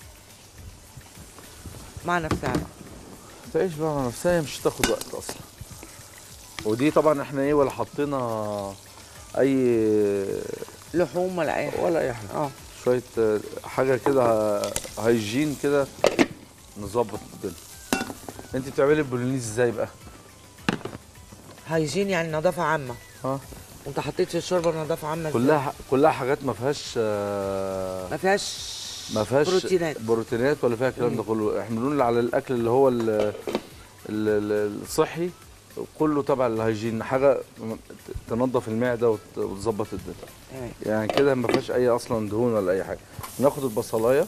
S2: مع نفسها
S10: تعيش بقى مع نفسها هي مش هتاخد وقت اصلا ودي طبعا احنا ايه ولا حطينا اي
S2: لحوم ولا اي حاجه
S10: ولا اي حاجه
S2: اه
S10: شويه آه، حاجه كده ه- هيجين كده نظبط الدنيا انت بتعملي البولونيز ازاي بقى
S2: هيجين يعني نظافه عامه
S10: اه
S2: انت حطيت في الشوربه نظافه عامه إزاي؟
S10: كلها كلها حاجات ما فيهاش آه،
S2: ما فيهاش
S10: ما فيهاش
S2: بروتينات.
S10: بروتينات ولا فيها الكلام ده كله احنا بنقول على الاكل اللي هو ال- ال- ال- الصحي كله تبع الهيجين حاجه تنظف المعده وت- وتظبط الدنيا
S2: تمام.
S10: يعني كده ما فيهاش اي اصلا دهون ولا اي حاجه ناخد البصلايه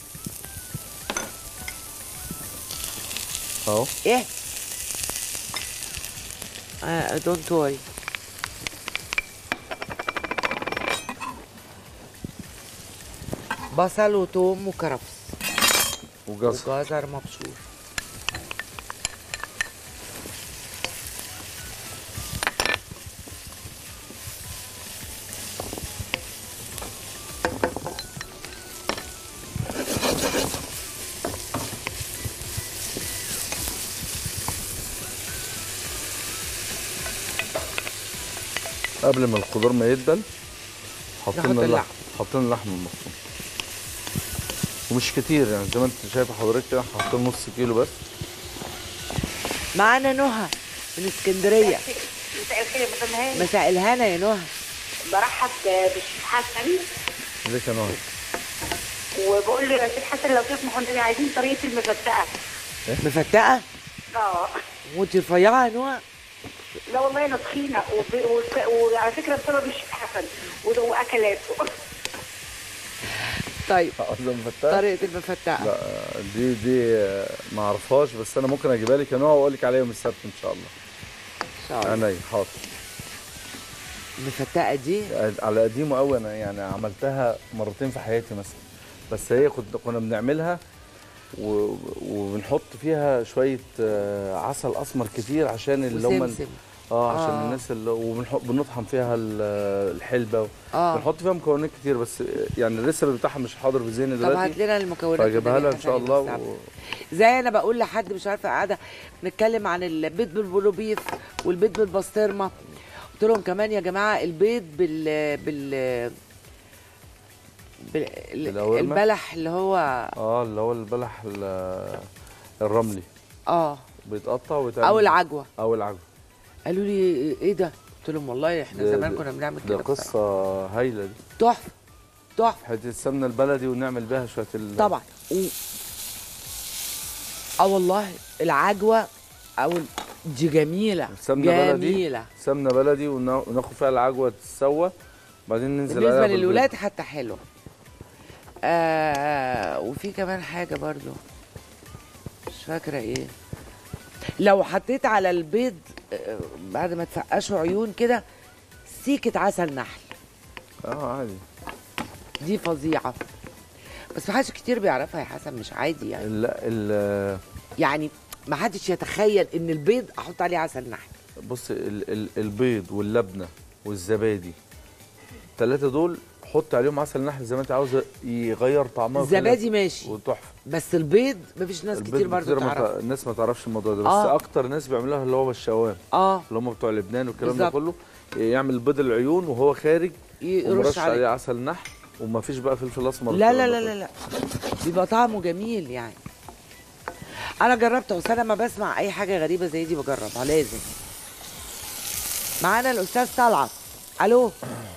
S10: اهو
S2: ايه دونت وري بصل وتوم وكرفس
S10: وجزر
S2: وجزر مبشور
S10: قبل ما الخضار ما يدبل
S2: نحط
S10: حاطين اللحم
S2: اللحم.
S10: حاطين اللحم المفروم ومش كتير يعني زي ما انت شايفه حضرتك كده حاطين نص كيلو بس
S2: معانا نهى من اسكندريه
S11: مساء الخير يا مدام هاني
S2: مساء الهنا يا نهى
S11: برحب بالشيخ حسن
S10: ازيك يا نهى
S11: وبقول له يا شيخ حسن لو تسمحوا ان عايزين طريقه المفتقه
S2: مفتقه
S11: اه
S2: وانت رفيعه يا نهى
S11: لا والله انا تخينه وب... وب... وعلى فكره بسبب الشيخ حسن وده- واكلاته
S2: طيب
S10: عاوزه مفتقه
S2: طريقه المفتقه
S10: لا دي دي آه، ما اعرفهاش بس انا ممكن اجيبها لك يا نهى واقول لك عليها يوم السبت ان شاء الله
S2: ان شاء الله
S10: عينيا حاضر
S2: المفتقه دي
S10: على قديمه قوي انا يعني عملتها مرتين في حياتي مثلا بس هي كنت كنا بنعملها و... وبنحط فيها شويه آه، عسل اسمر كتير عشان اللي هم ال-
S2: وسمسم
S10: اه عشان
S2: آه.
S10: الناس اللي وبنحط بنطحن فيها ال- الحلبه
S2: اه
S10: بنحط فيها مكونات كتير بس يعني الريسبي بتاعها مش حاضر في ذهني
S2: طب هات
S10: دلوقتي
S2: لنا المكونات
S10: فاجيبها لها
S2: والنبي
S10: ان شاء
S2: حسن
S10: الله
S2: يبقى
S10: و...
S2: زي انا بقول لحد مش عارفه قاعده نتكلم عن البيض بالبولوبيف والبيض بالبسطرمه قلت لهم كمان يا جماعه البيض بال بال بال
S10: بالأورمة؟
S2: البلح اللي هو
S10: اه اللي هو البلح ال- الرملي
S2: اه
S10: بيتقطع ويتعمل
S2: او العجوه
S10: او العجوه
S2: قالوا لي ايه ده قلت لهم والله احنا
S10: ده-
S2: زمان
S10: ده-
S2: كنا بنعمل
S10: ده
S2: كده بصراحة.
S10: قصه هايله دي
S2: تحفه تحفه
S10: حته السمنه البلدي ونعمل بيها شويه ال...
S2: طبعا و... اه والله العجوه او ال- دي جميله
S10: سمنه بلدي
S2: جميله
S10: سمنه بلدي ونا- وناخد فيها العجوه تتسوى بعدين ننزل
S2: بالنسبه
S10: عليها بالبيض.
S2: للولاد حتى حلو آه وفي كمان حاجه برضو مش فاكره ايه لو حطيت على البيض آه، بعد ما تفقشوا عيون كده سيكه عسل نحل
S10: اه عادي
S2: دي فظيعه بس ما حدش كتير بيعرفها يا حسن مش عادي يعني
S10: لا ال
S2: يعني ما حدش يتخيل ان البيض احط عليه عسل نحل
S10: بص ال ال البيض واللبنه والزبادي الثلاثه دول حط عليهم عسل نحل زي ما انت عاوزه يغير طعمها
S2: الزبادي ماشي
S10: وتحفه
S2: بس البيض مفيش ناس
S10: البيض
S2: كتير برضو
S10: كتير ما
S2: تعرف
S10: تع- الناس ما تعرفش الموضوع ده بس
S2: آه.
S10: آه. اكتر ناس بيعملوها اللي هو الشوام
S2: اه
S10: اللي هم بتوع لبنان والكلام ده
S2: بالظبط.
S10: كله يعمل بيض العيون وهو خارج
S2: يرش
S10: ومرش عليه
S2: عليه
S10: عسل نحل وما فيش بقى فلفل اسمر
S2: لا لا
S10: والكلام
S2: لا
S10: ده
S2: لا لا بيبقى طعمه جميل يعني انا جربته بس انا لما بسمع اي حاجه غريبه زي دي بجربها لازم معانا الاستاذ طلعت الو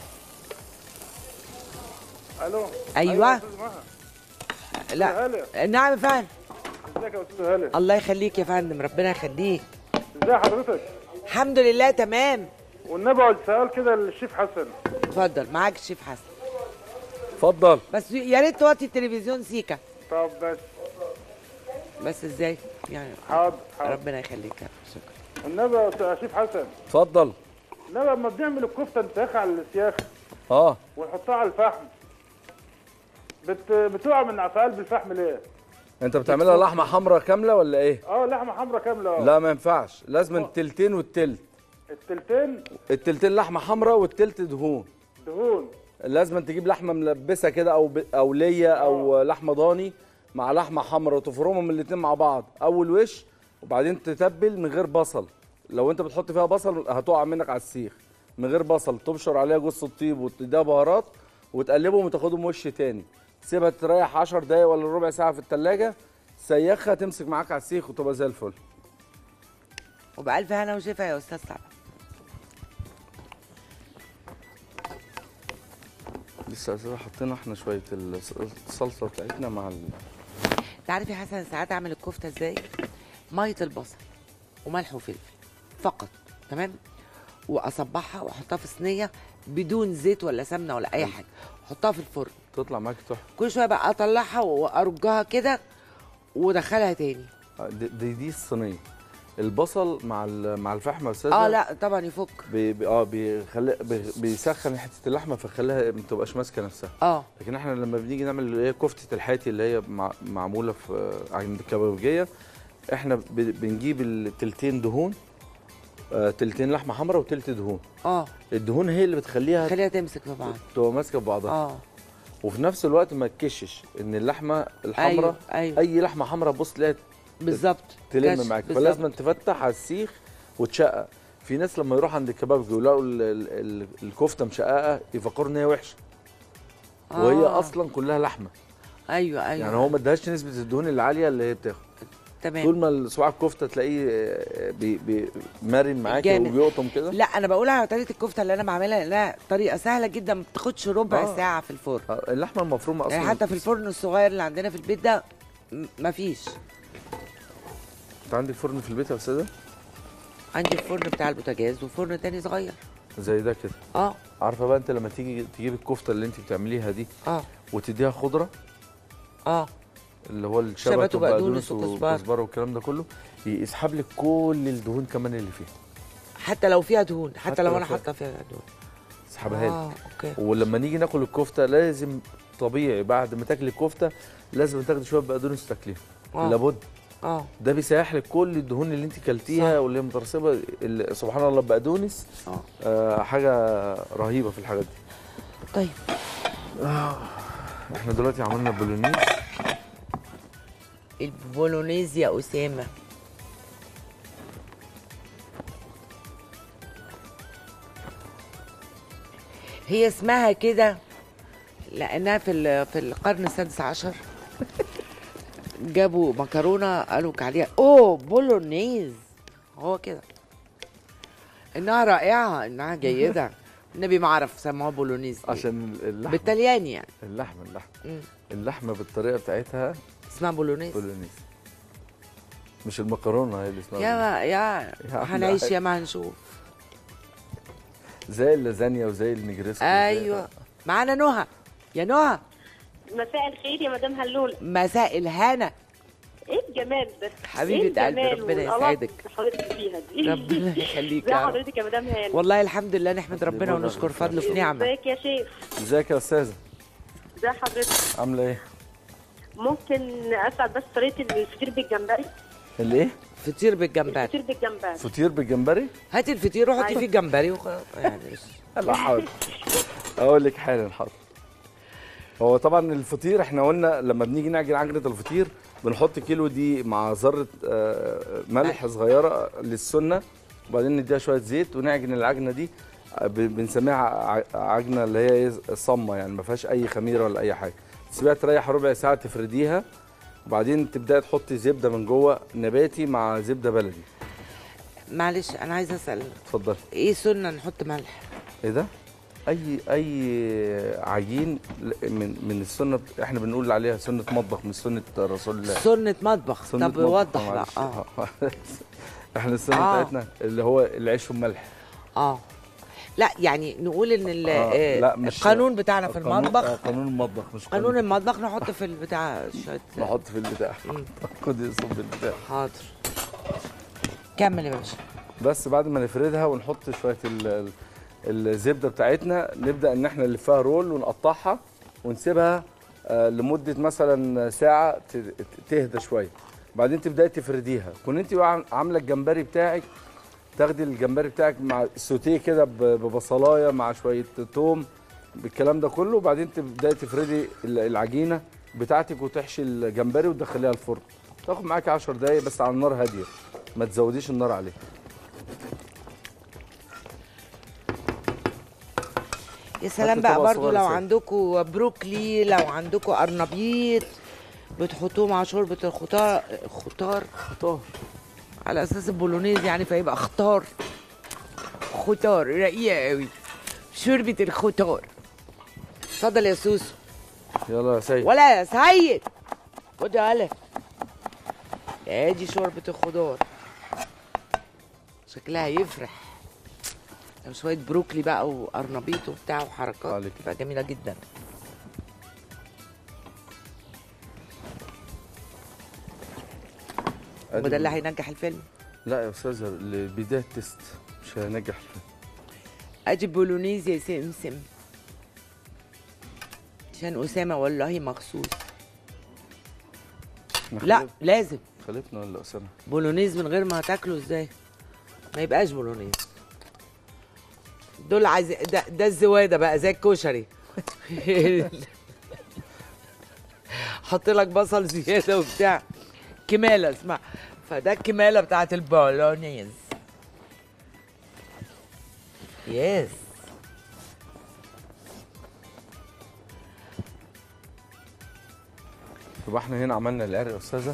S12: الو
S2: ايوه
S12: يا أستاذ مها.
S2: لا
S12: هلا.
S2: نعم يا فندم
S12: ازيك يا استاذ هلا
S2: الله يخليك يا فندم ربنا يخليك
S12: ازي حضرتك
S2: الحمد لله تمام
S12: والنبي عاوز سؤال كده للشيف حسن
S2: اتفضل معاك الشيف حسن
S10: اتفضل
S2: بس يا ريت توطي التلفزيون سيكا
S12: طب بس
S2: بس ازاي يعني
S12: حاضر حاضر
S2: ربنا يخليك يا شكرا
S12: النبي يا شيف حسن
S10: اتفضل
S12: النبي لما بنعمل الكفته انتاخ على السياخ
S10: اه
S12: ونحطها على الفحم بت... بتقع من في قلب الفحم ليه؟
S10: انت بتعملها لحمه حمراء كامله ولا ايه
S12: اه لحمه حمراء كامله اه
S10: لا ما ينفعش لازم التلتين والتلت
S12: التلتين
S10: التلتين لحمه حمراء والتلت دهون
S12: دهون
S10: لازم تجيب لحمه ملبسه كده او ب... او ليا او لحمه ضاني مع لحمه حمراء وتفرمهم الاثنين مع بعض اول وش وبعدين تتبل من غير بصل لو انت بتحط فيها بصل هتقع منك على السيخ من غير بصل تبشر عليها جوز الطيب وتديها بهارات وتقلبهم وتاخدهم وش تاني تسيبها تريح 10 دقايق ولا ربع ساعه في التلاجة سيخها تمسك معاك على السيخ وتبقى زي الفل
S2: وبألف هنا وشفا يا استاذ طبعا
S10: لسه أساسا حطينا احنا شويه الص- الصلصه بتاعتنا مع ال...
S2: انت عارف يا حسن ساعات اعمل الكفته ازاي ميه البصل وملح وفلفل فقط تمام واصبعها واحطها في صينيه بدون زيت ولا سمنه ولا اي حاجه احطها في الفرن
S10: تطلع معاك تحفه
S2: كل شويه بقى اطلعها وارجها كده وادخلها تاني
S10: آه، دي دي, دي الصينيه البصل مع ال- مع الفحم يا استاذه
S2: اه لا طبعا يفك
S10: بي بي اه بيخلي بي بيسخن حته اللحمه فيخليها ما تبقاش ماسكه نفسها
S2: اه
S10: لكن احنا لما بنيجي نعمل اللي هي كفته الحاتي اللي هي مع معموله في آه، عند الكبابجيه احنا ب- بنجيب التلتين دهون آه، تلتين لحمه حمراء وتلت دهون
S2: اه
S10: الدهون هي اللي بتخليها
S2: خليها تمسك في بعض
S10: تبقى ماسكه في بعضها
S2: اه
S10: وفي نفس الوقت ما تكشش ان اللحمه الحمراء
S2: أيوة، أيوة.
S10: اي لحمه حمراء بص تلاقيها
S2: بالظبط
S10: تلم
S2: كش،
S10: معاك
S2: بالظبط.
S10: فلازم تفتح على السيخ وتشقق في ناس لما يروح عند الكباب يلاقوا ال- ال- ال- الكفته مشققه يفكروا ان هي وحشه
S2: آه.
S10: وهي اصلا كلها لحمه
S2: ايوه ايوه
S10: يعني هو ما ادهاش نسبه الدهون العاليه اللي هي بتاخد
S2: تمام
S10: طول ما صباع الكفته تلاقيه آه، بي بي مرن معاك
S2: جامد.
S10: وبيقطم كده
S2: لا انا بقول على طريقه الكفته اللي انا بعملها لانها طريقه سهله جدا ما بتاخدش ربع
S10: آه.
S2: ساعه في الفرن
S10: آه، اللحمه المفرومه اصلا
S2: يعني حتى في الفرن الصغير اللي عندنا في البيت ده م- مفيش
S10: انت عندك فرن في البيت يا استاذه
S2: عندي الفرن بتاع البوتاجاز وفرن تاني صغير
S10: زي ده كده
S2: اه
S10: عارفه بقى انت لما تيجي تجيب الكفته اللي انت بتعمليها دي
S2: اه
S10: وتديها خضره
S2: اه
S10: اللي هو الشبت
S2: شبت وبقدونس
S10: وبقدونس
S2: وكزبرة.
S10: وكزبره والكلام ده كله يسحب لك كل الدهون كمان اللي فيها
S2: حتى لو فيها دهون حتى,
S10: حتى
S2: لو
S10: لو
S2: انا
S10: فيها.
S2: حاطه فيها دهون
S10: يسحبها
S2: اه
S10: لك
S2: اوكي
S10: ولما نيجي ناكل الكفته لازم طبيعي بعد ما تاكلي الكفته لازم تاخدي شويه بقدونس تاكليها
S2: آه.
S10: لابد
S2: اه
S10: ده بيسيح لك كل الدهون اللي انت كلتيها واللي هي مترسبه اللي سبحان الله البقدونس
S2: اه
S10: آه حاجه رهيبه في الحاجات دي
S2: طيب
S10: احنا دلوقتي عملنا بولونيز
S2: البولونيز يا اسامه هي اسمها كده لانها في ال- في القرن السادس عشر جابوا مكرونه قالوا عليها اوه بولونيز هو كده انها رائعه انها جيده النبي ما اعرف سموها بولونيز ليه.
S10: عشان اللحمه
S2: بالطلياني يعني
S10: اللحمه اللحمه
S2: مم.
S10: اللحمه بالطريقه بتاعتها
S2: اسمها بولونيز
S10: بولونيز مش المكرونه هي اللي اسمها
S2: يا
S10: بولونيز.
S2: ما يا
S10: يا
S2: هنعيش
S10: عم.
S2: يا ما هنشوف
S10: زي اللازانيا وزي النجريسكو وزي-
S2: ايوه معانا نهى يا نهى
S13: مساء الخير يا مدام هلول
S2: مساء الهنا
S13: ايه الجمال ده
S2: حبيبة
S13: إيه
S2: قلبي،
S13: الجمال
S2: ربنا
S13: والألق
S2: يسعدك.
S13: اللي حضرتك فيها دي
S2: ربنا يخليك
S13: ازي
S2: يا رب
S13: حضرتك يا مدام هاني
S2: والله الحمد لله نحمد ربنا ونشكر فضله في نعمه
S13: ازيك يا شيخ
S10: ازيك يا استاذه
S13: ازي حضرتك
S10: عامله ايه
S13: ممكن اسال بس طريقه الفطير بالجمبري
S10: الايه
S2: فطير بالجمبري
S13: الفطير بالجمبري
S10: فطير بالجمبري
S2: هاتي الفطير وحطي
S13: أيوة.
S2: فيه الجمبري وخلاص يعني
S10: لا حاضر اقول لك حالا حاضر هو طبعا الفطير احنا قلنا لما بنيجي نعجن عجنه الفطير بنحط كيلو دي مع ذره آه، ملح صغيره للسنه وبعدين نديها شويه زيت ونعجن العجنه دي آه، ب- بنسميها ع- عجنه اللي هي إيه؟ صمه يعني ما فيهاش اي خميره ولا اي حاجه تسيبيها تريح ربع ساعه تفرديها وبعدين تبداي تحطي زبده من جوه نباتي مع زبده بلدي
S2: معلش انا عايزه اسال
S10: اتفضلي
S2: ايه سنه نحط ملح
S10: ايه ده؟ اي اي عجين من من السنه بت- احنا بنقول عليها سنه مطبخ مش سنه رسول الله
S2: سنه مطبخ
S10: سنة
S2: طب
S10: مطبخ،
S2: وضح بقى
S10: معلش.
S2: اه
S10: احنا السنه
S2: آه.
S10: بتاعتنا اللي هو العيش والملح
S2: اه لا يعني نقول ان ال-
S10: آه،
S2: آه،
S10: لا، مش-
S2: القانون بتاعنا في
S10: قانون-
S2: المطبخ
S10: آه، قانون المطبخ مش
S2: قانون المطبخ نحط في البتاع شويه
S10: نحط في البتاع خد صب البتاع
S2: حاضر كمل يا باشا
S10: بس بعد ما نفردها ونحط شويه ال- ال- الزبده بتاعتنا نبدا ان احنا نلفها رول ونقطعها ونسيبها آه، لمده مثلا ساعه ت- ت- تهدى شويه بعدين تبداي تفرديها كون انت بقى عامله الجمبري بتاعك تاخدي الجمبري بتاعك مع السوتيه كده ب- ببصلايه مع شويه توم بالكلام ده كله وبعدين تبداي تفردي ال- العجينه بتاعتك وتحشي الجمبري وتدخليها الفرن تاخد معاكي 10 دقايق بس على النار هاديه ما تزوديش النار عليه
S2: يا سلام
S10: هات
S2: بقى
S10: طبق
S2: برضو
S10: صغير
S2: لو
S10: سادة.
S2: عندكم بروكلي لو عندكم قرنبيط بتحطوه مع شوربة الخضار خضار
S10: خضار
S2: على اساس البولونيز يعني فيبقى خضار خضار رقيقة قوي شوربة الخضار اتفضل يا سوسو
S10: يلا يا سيد
S2: ولا يا سيد خد يا هلا ادي شوربة الخضار شكلها يفرح لو شوية بروكلي بقى وقرنبيط وبتاع وحركات تبقى جميلة جدا وده اللي هينجح الفيلم
S10: لا يا استاذه لبدايه تيست مش هينجح
S2: ادي بولونيز يا سمسم عشان اسامه والله مخصوص
S10: إحنا
S2: لا
S10: خلف-
S2: لازم
S10: خلفنا ولا اسامه
S2: بولونيز من غير ما تاكله ازاي ما يبقاش بولونيز دول عايز ده, ده الزواده بقى زي الكشري حط لك بصل زياده وبتاع كماله اسمع فده الكماله بتاعت البولونيز يس
S10: يبقى احنا هنا عملنا العرق يا استاذه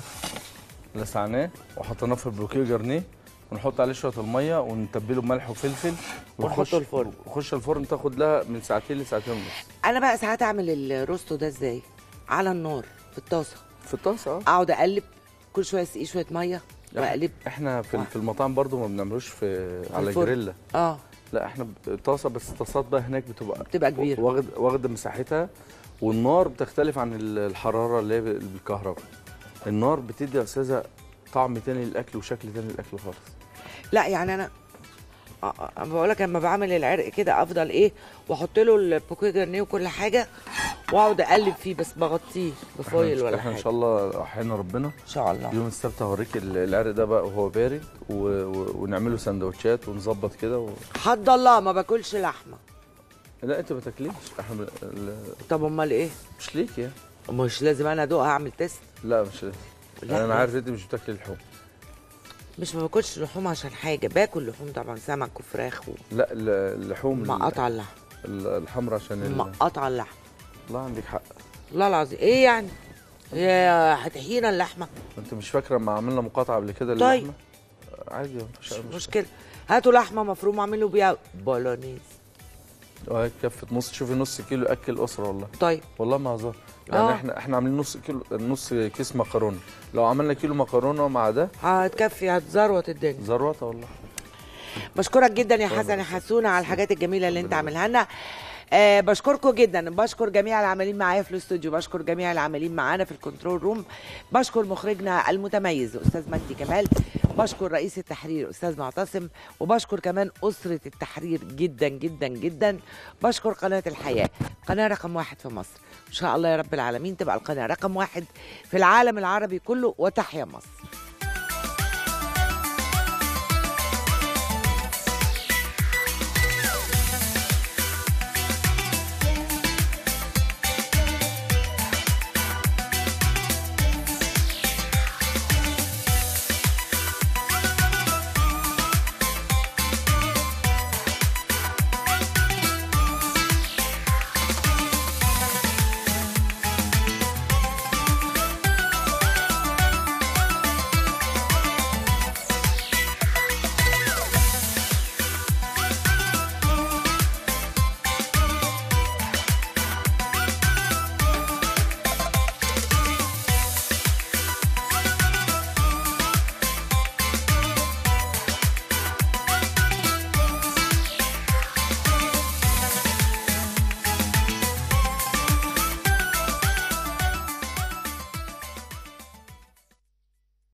S10: لسعناه وحطيناه في البروكيه جرنيه ونحط عليه شويه الميه ونتبله بملح وفلفل
S2: ونحطه الفرن.
S10: وخش الفرن تاخد لها من ساعتين لساعتين ونص
S2: انا بقى ساعات اعمل الروستو ده ازاي على النار في الطاسه
S10: في الطاسه اه
S2: اقعد اقلب كل شويه اسقيه شويه ميه واقلب
S10: احنا في, في المطاعم برضو ما بنعملوش في على
S2: الفرن.
S10: جريلا
S2: اه
S10: لا احنا ب- طاسه بس الطاسات بقى هناك بتبقى
S2: بتبقى كبيرة.
S10: واخد واخده مساحتها والنار بتختلف عن ال- الحراره اللي هي ب- بالكهرباء النار بتدي يا استاذه طعم تاني للاكل وشكل تاني للاكل خالص
S2: لا يعني انا بقول لك لما بعمل العرق كده افضل ايه واحط له البوكيه جرنيه وكل حاجه واقعد اقلب فيه بس بغطيه بفويل
S10: احنا,
S2: ولا
S10: احنا ان
S2: حاجه
S10: شاء الله احيانا ربنا
S2: ان شاء الله
S10: يوم السبت هوريك ال- العرق ده بقى وهو بارد و... و... ونعمله سندوتشات ونظبط كده و...
S2: حد الله ما باكلش لحمه
S10: لا انت ما تاكليش احنا ب- ال...
S2: طب امال ايه
S10: مش ليك يعني
S2: مش لازم انا ادوقها اعمل تيست
S10: لا مش لازم
S2: لا.
S10: انا عارف انت مش بتاكلي اللحوم
S2: مش ما باكلش لحوم عشان حاجه باكل لحوم طبعا سمك وفراخ و...
S10: لا ال- اللحوم ال-
S2: مقاطع اللحم
S10: ال- الحمرا عشان ال...
S2: مقاطع اللحم
S10: والله عندك حق
S2: والله العظيم ايه يعني هي هتحيينا اللحمه
S10: انت مش فاكره لما عملنا مقاطعه قبل كده
S2: طيب.
S10: للحمه عادي مفيش أي
S2: مش مشكله هاتوا لحمه مفرومه اعملوا بيها بولونيز
S10: اه كفت نص شوفي نص كيلو اكل اسره والله
S2: طيب
S10: والله ما هزار يعني
S2: آه.
S10: احنا احنا عاملين نص كيلو نص كيس مكرونه لو عملنا كيلو مكرونه مع ده
S2: هتكفي هتزروت الدنيا
S10: زروطه والله
S2: بشكرك جدا يا حسن يا حسونه على الحاجات الجميله اللي انت عاملها لنا أه بشكركم جدا بشكر جميع العاملين معايا في الاستوديو بشكر جميع العاملين معانا في الكنترول روم بشكر مخرجنا المتميز استاذ مجدي كمال بشكر رئيس التحرير استاذ معتصم وبشكر كمان اسره التحرير جدا جدا جدا بشكر قناه الحياه قناه رقم واحد في مصر ان شاء الله يا رب العالمين تبقى القناه رقم واحد في العالم العربي كله وتحيا مصر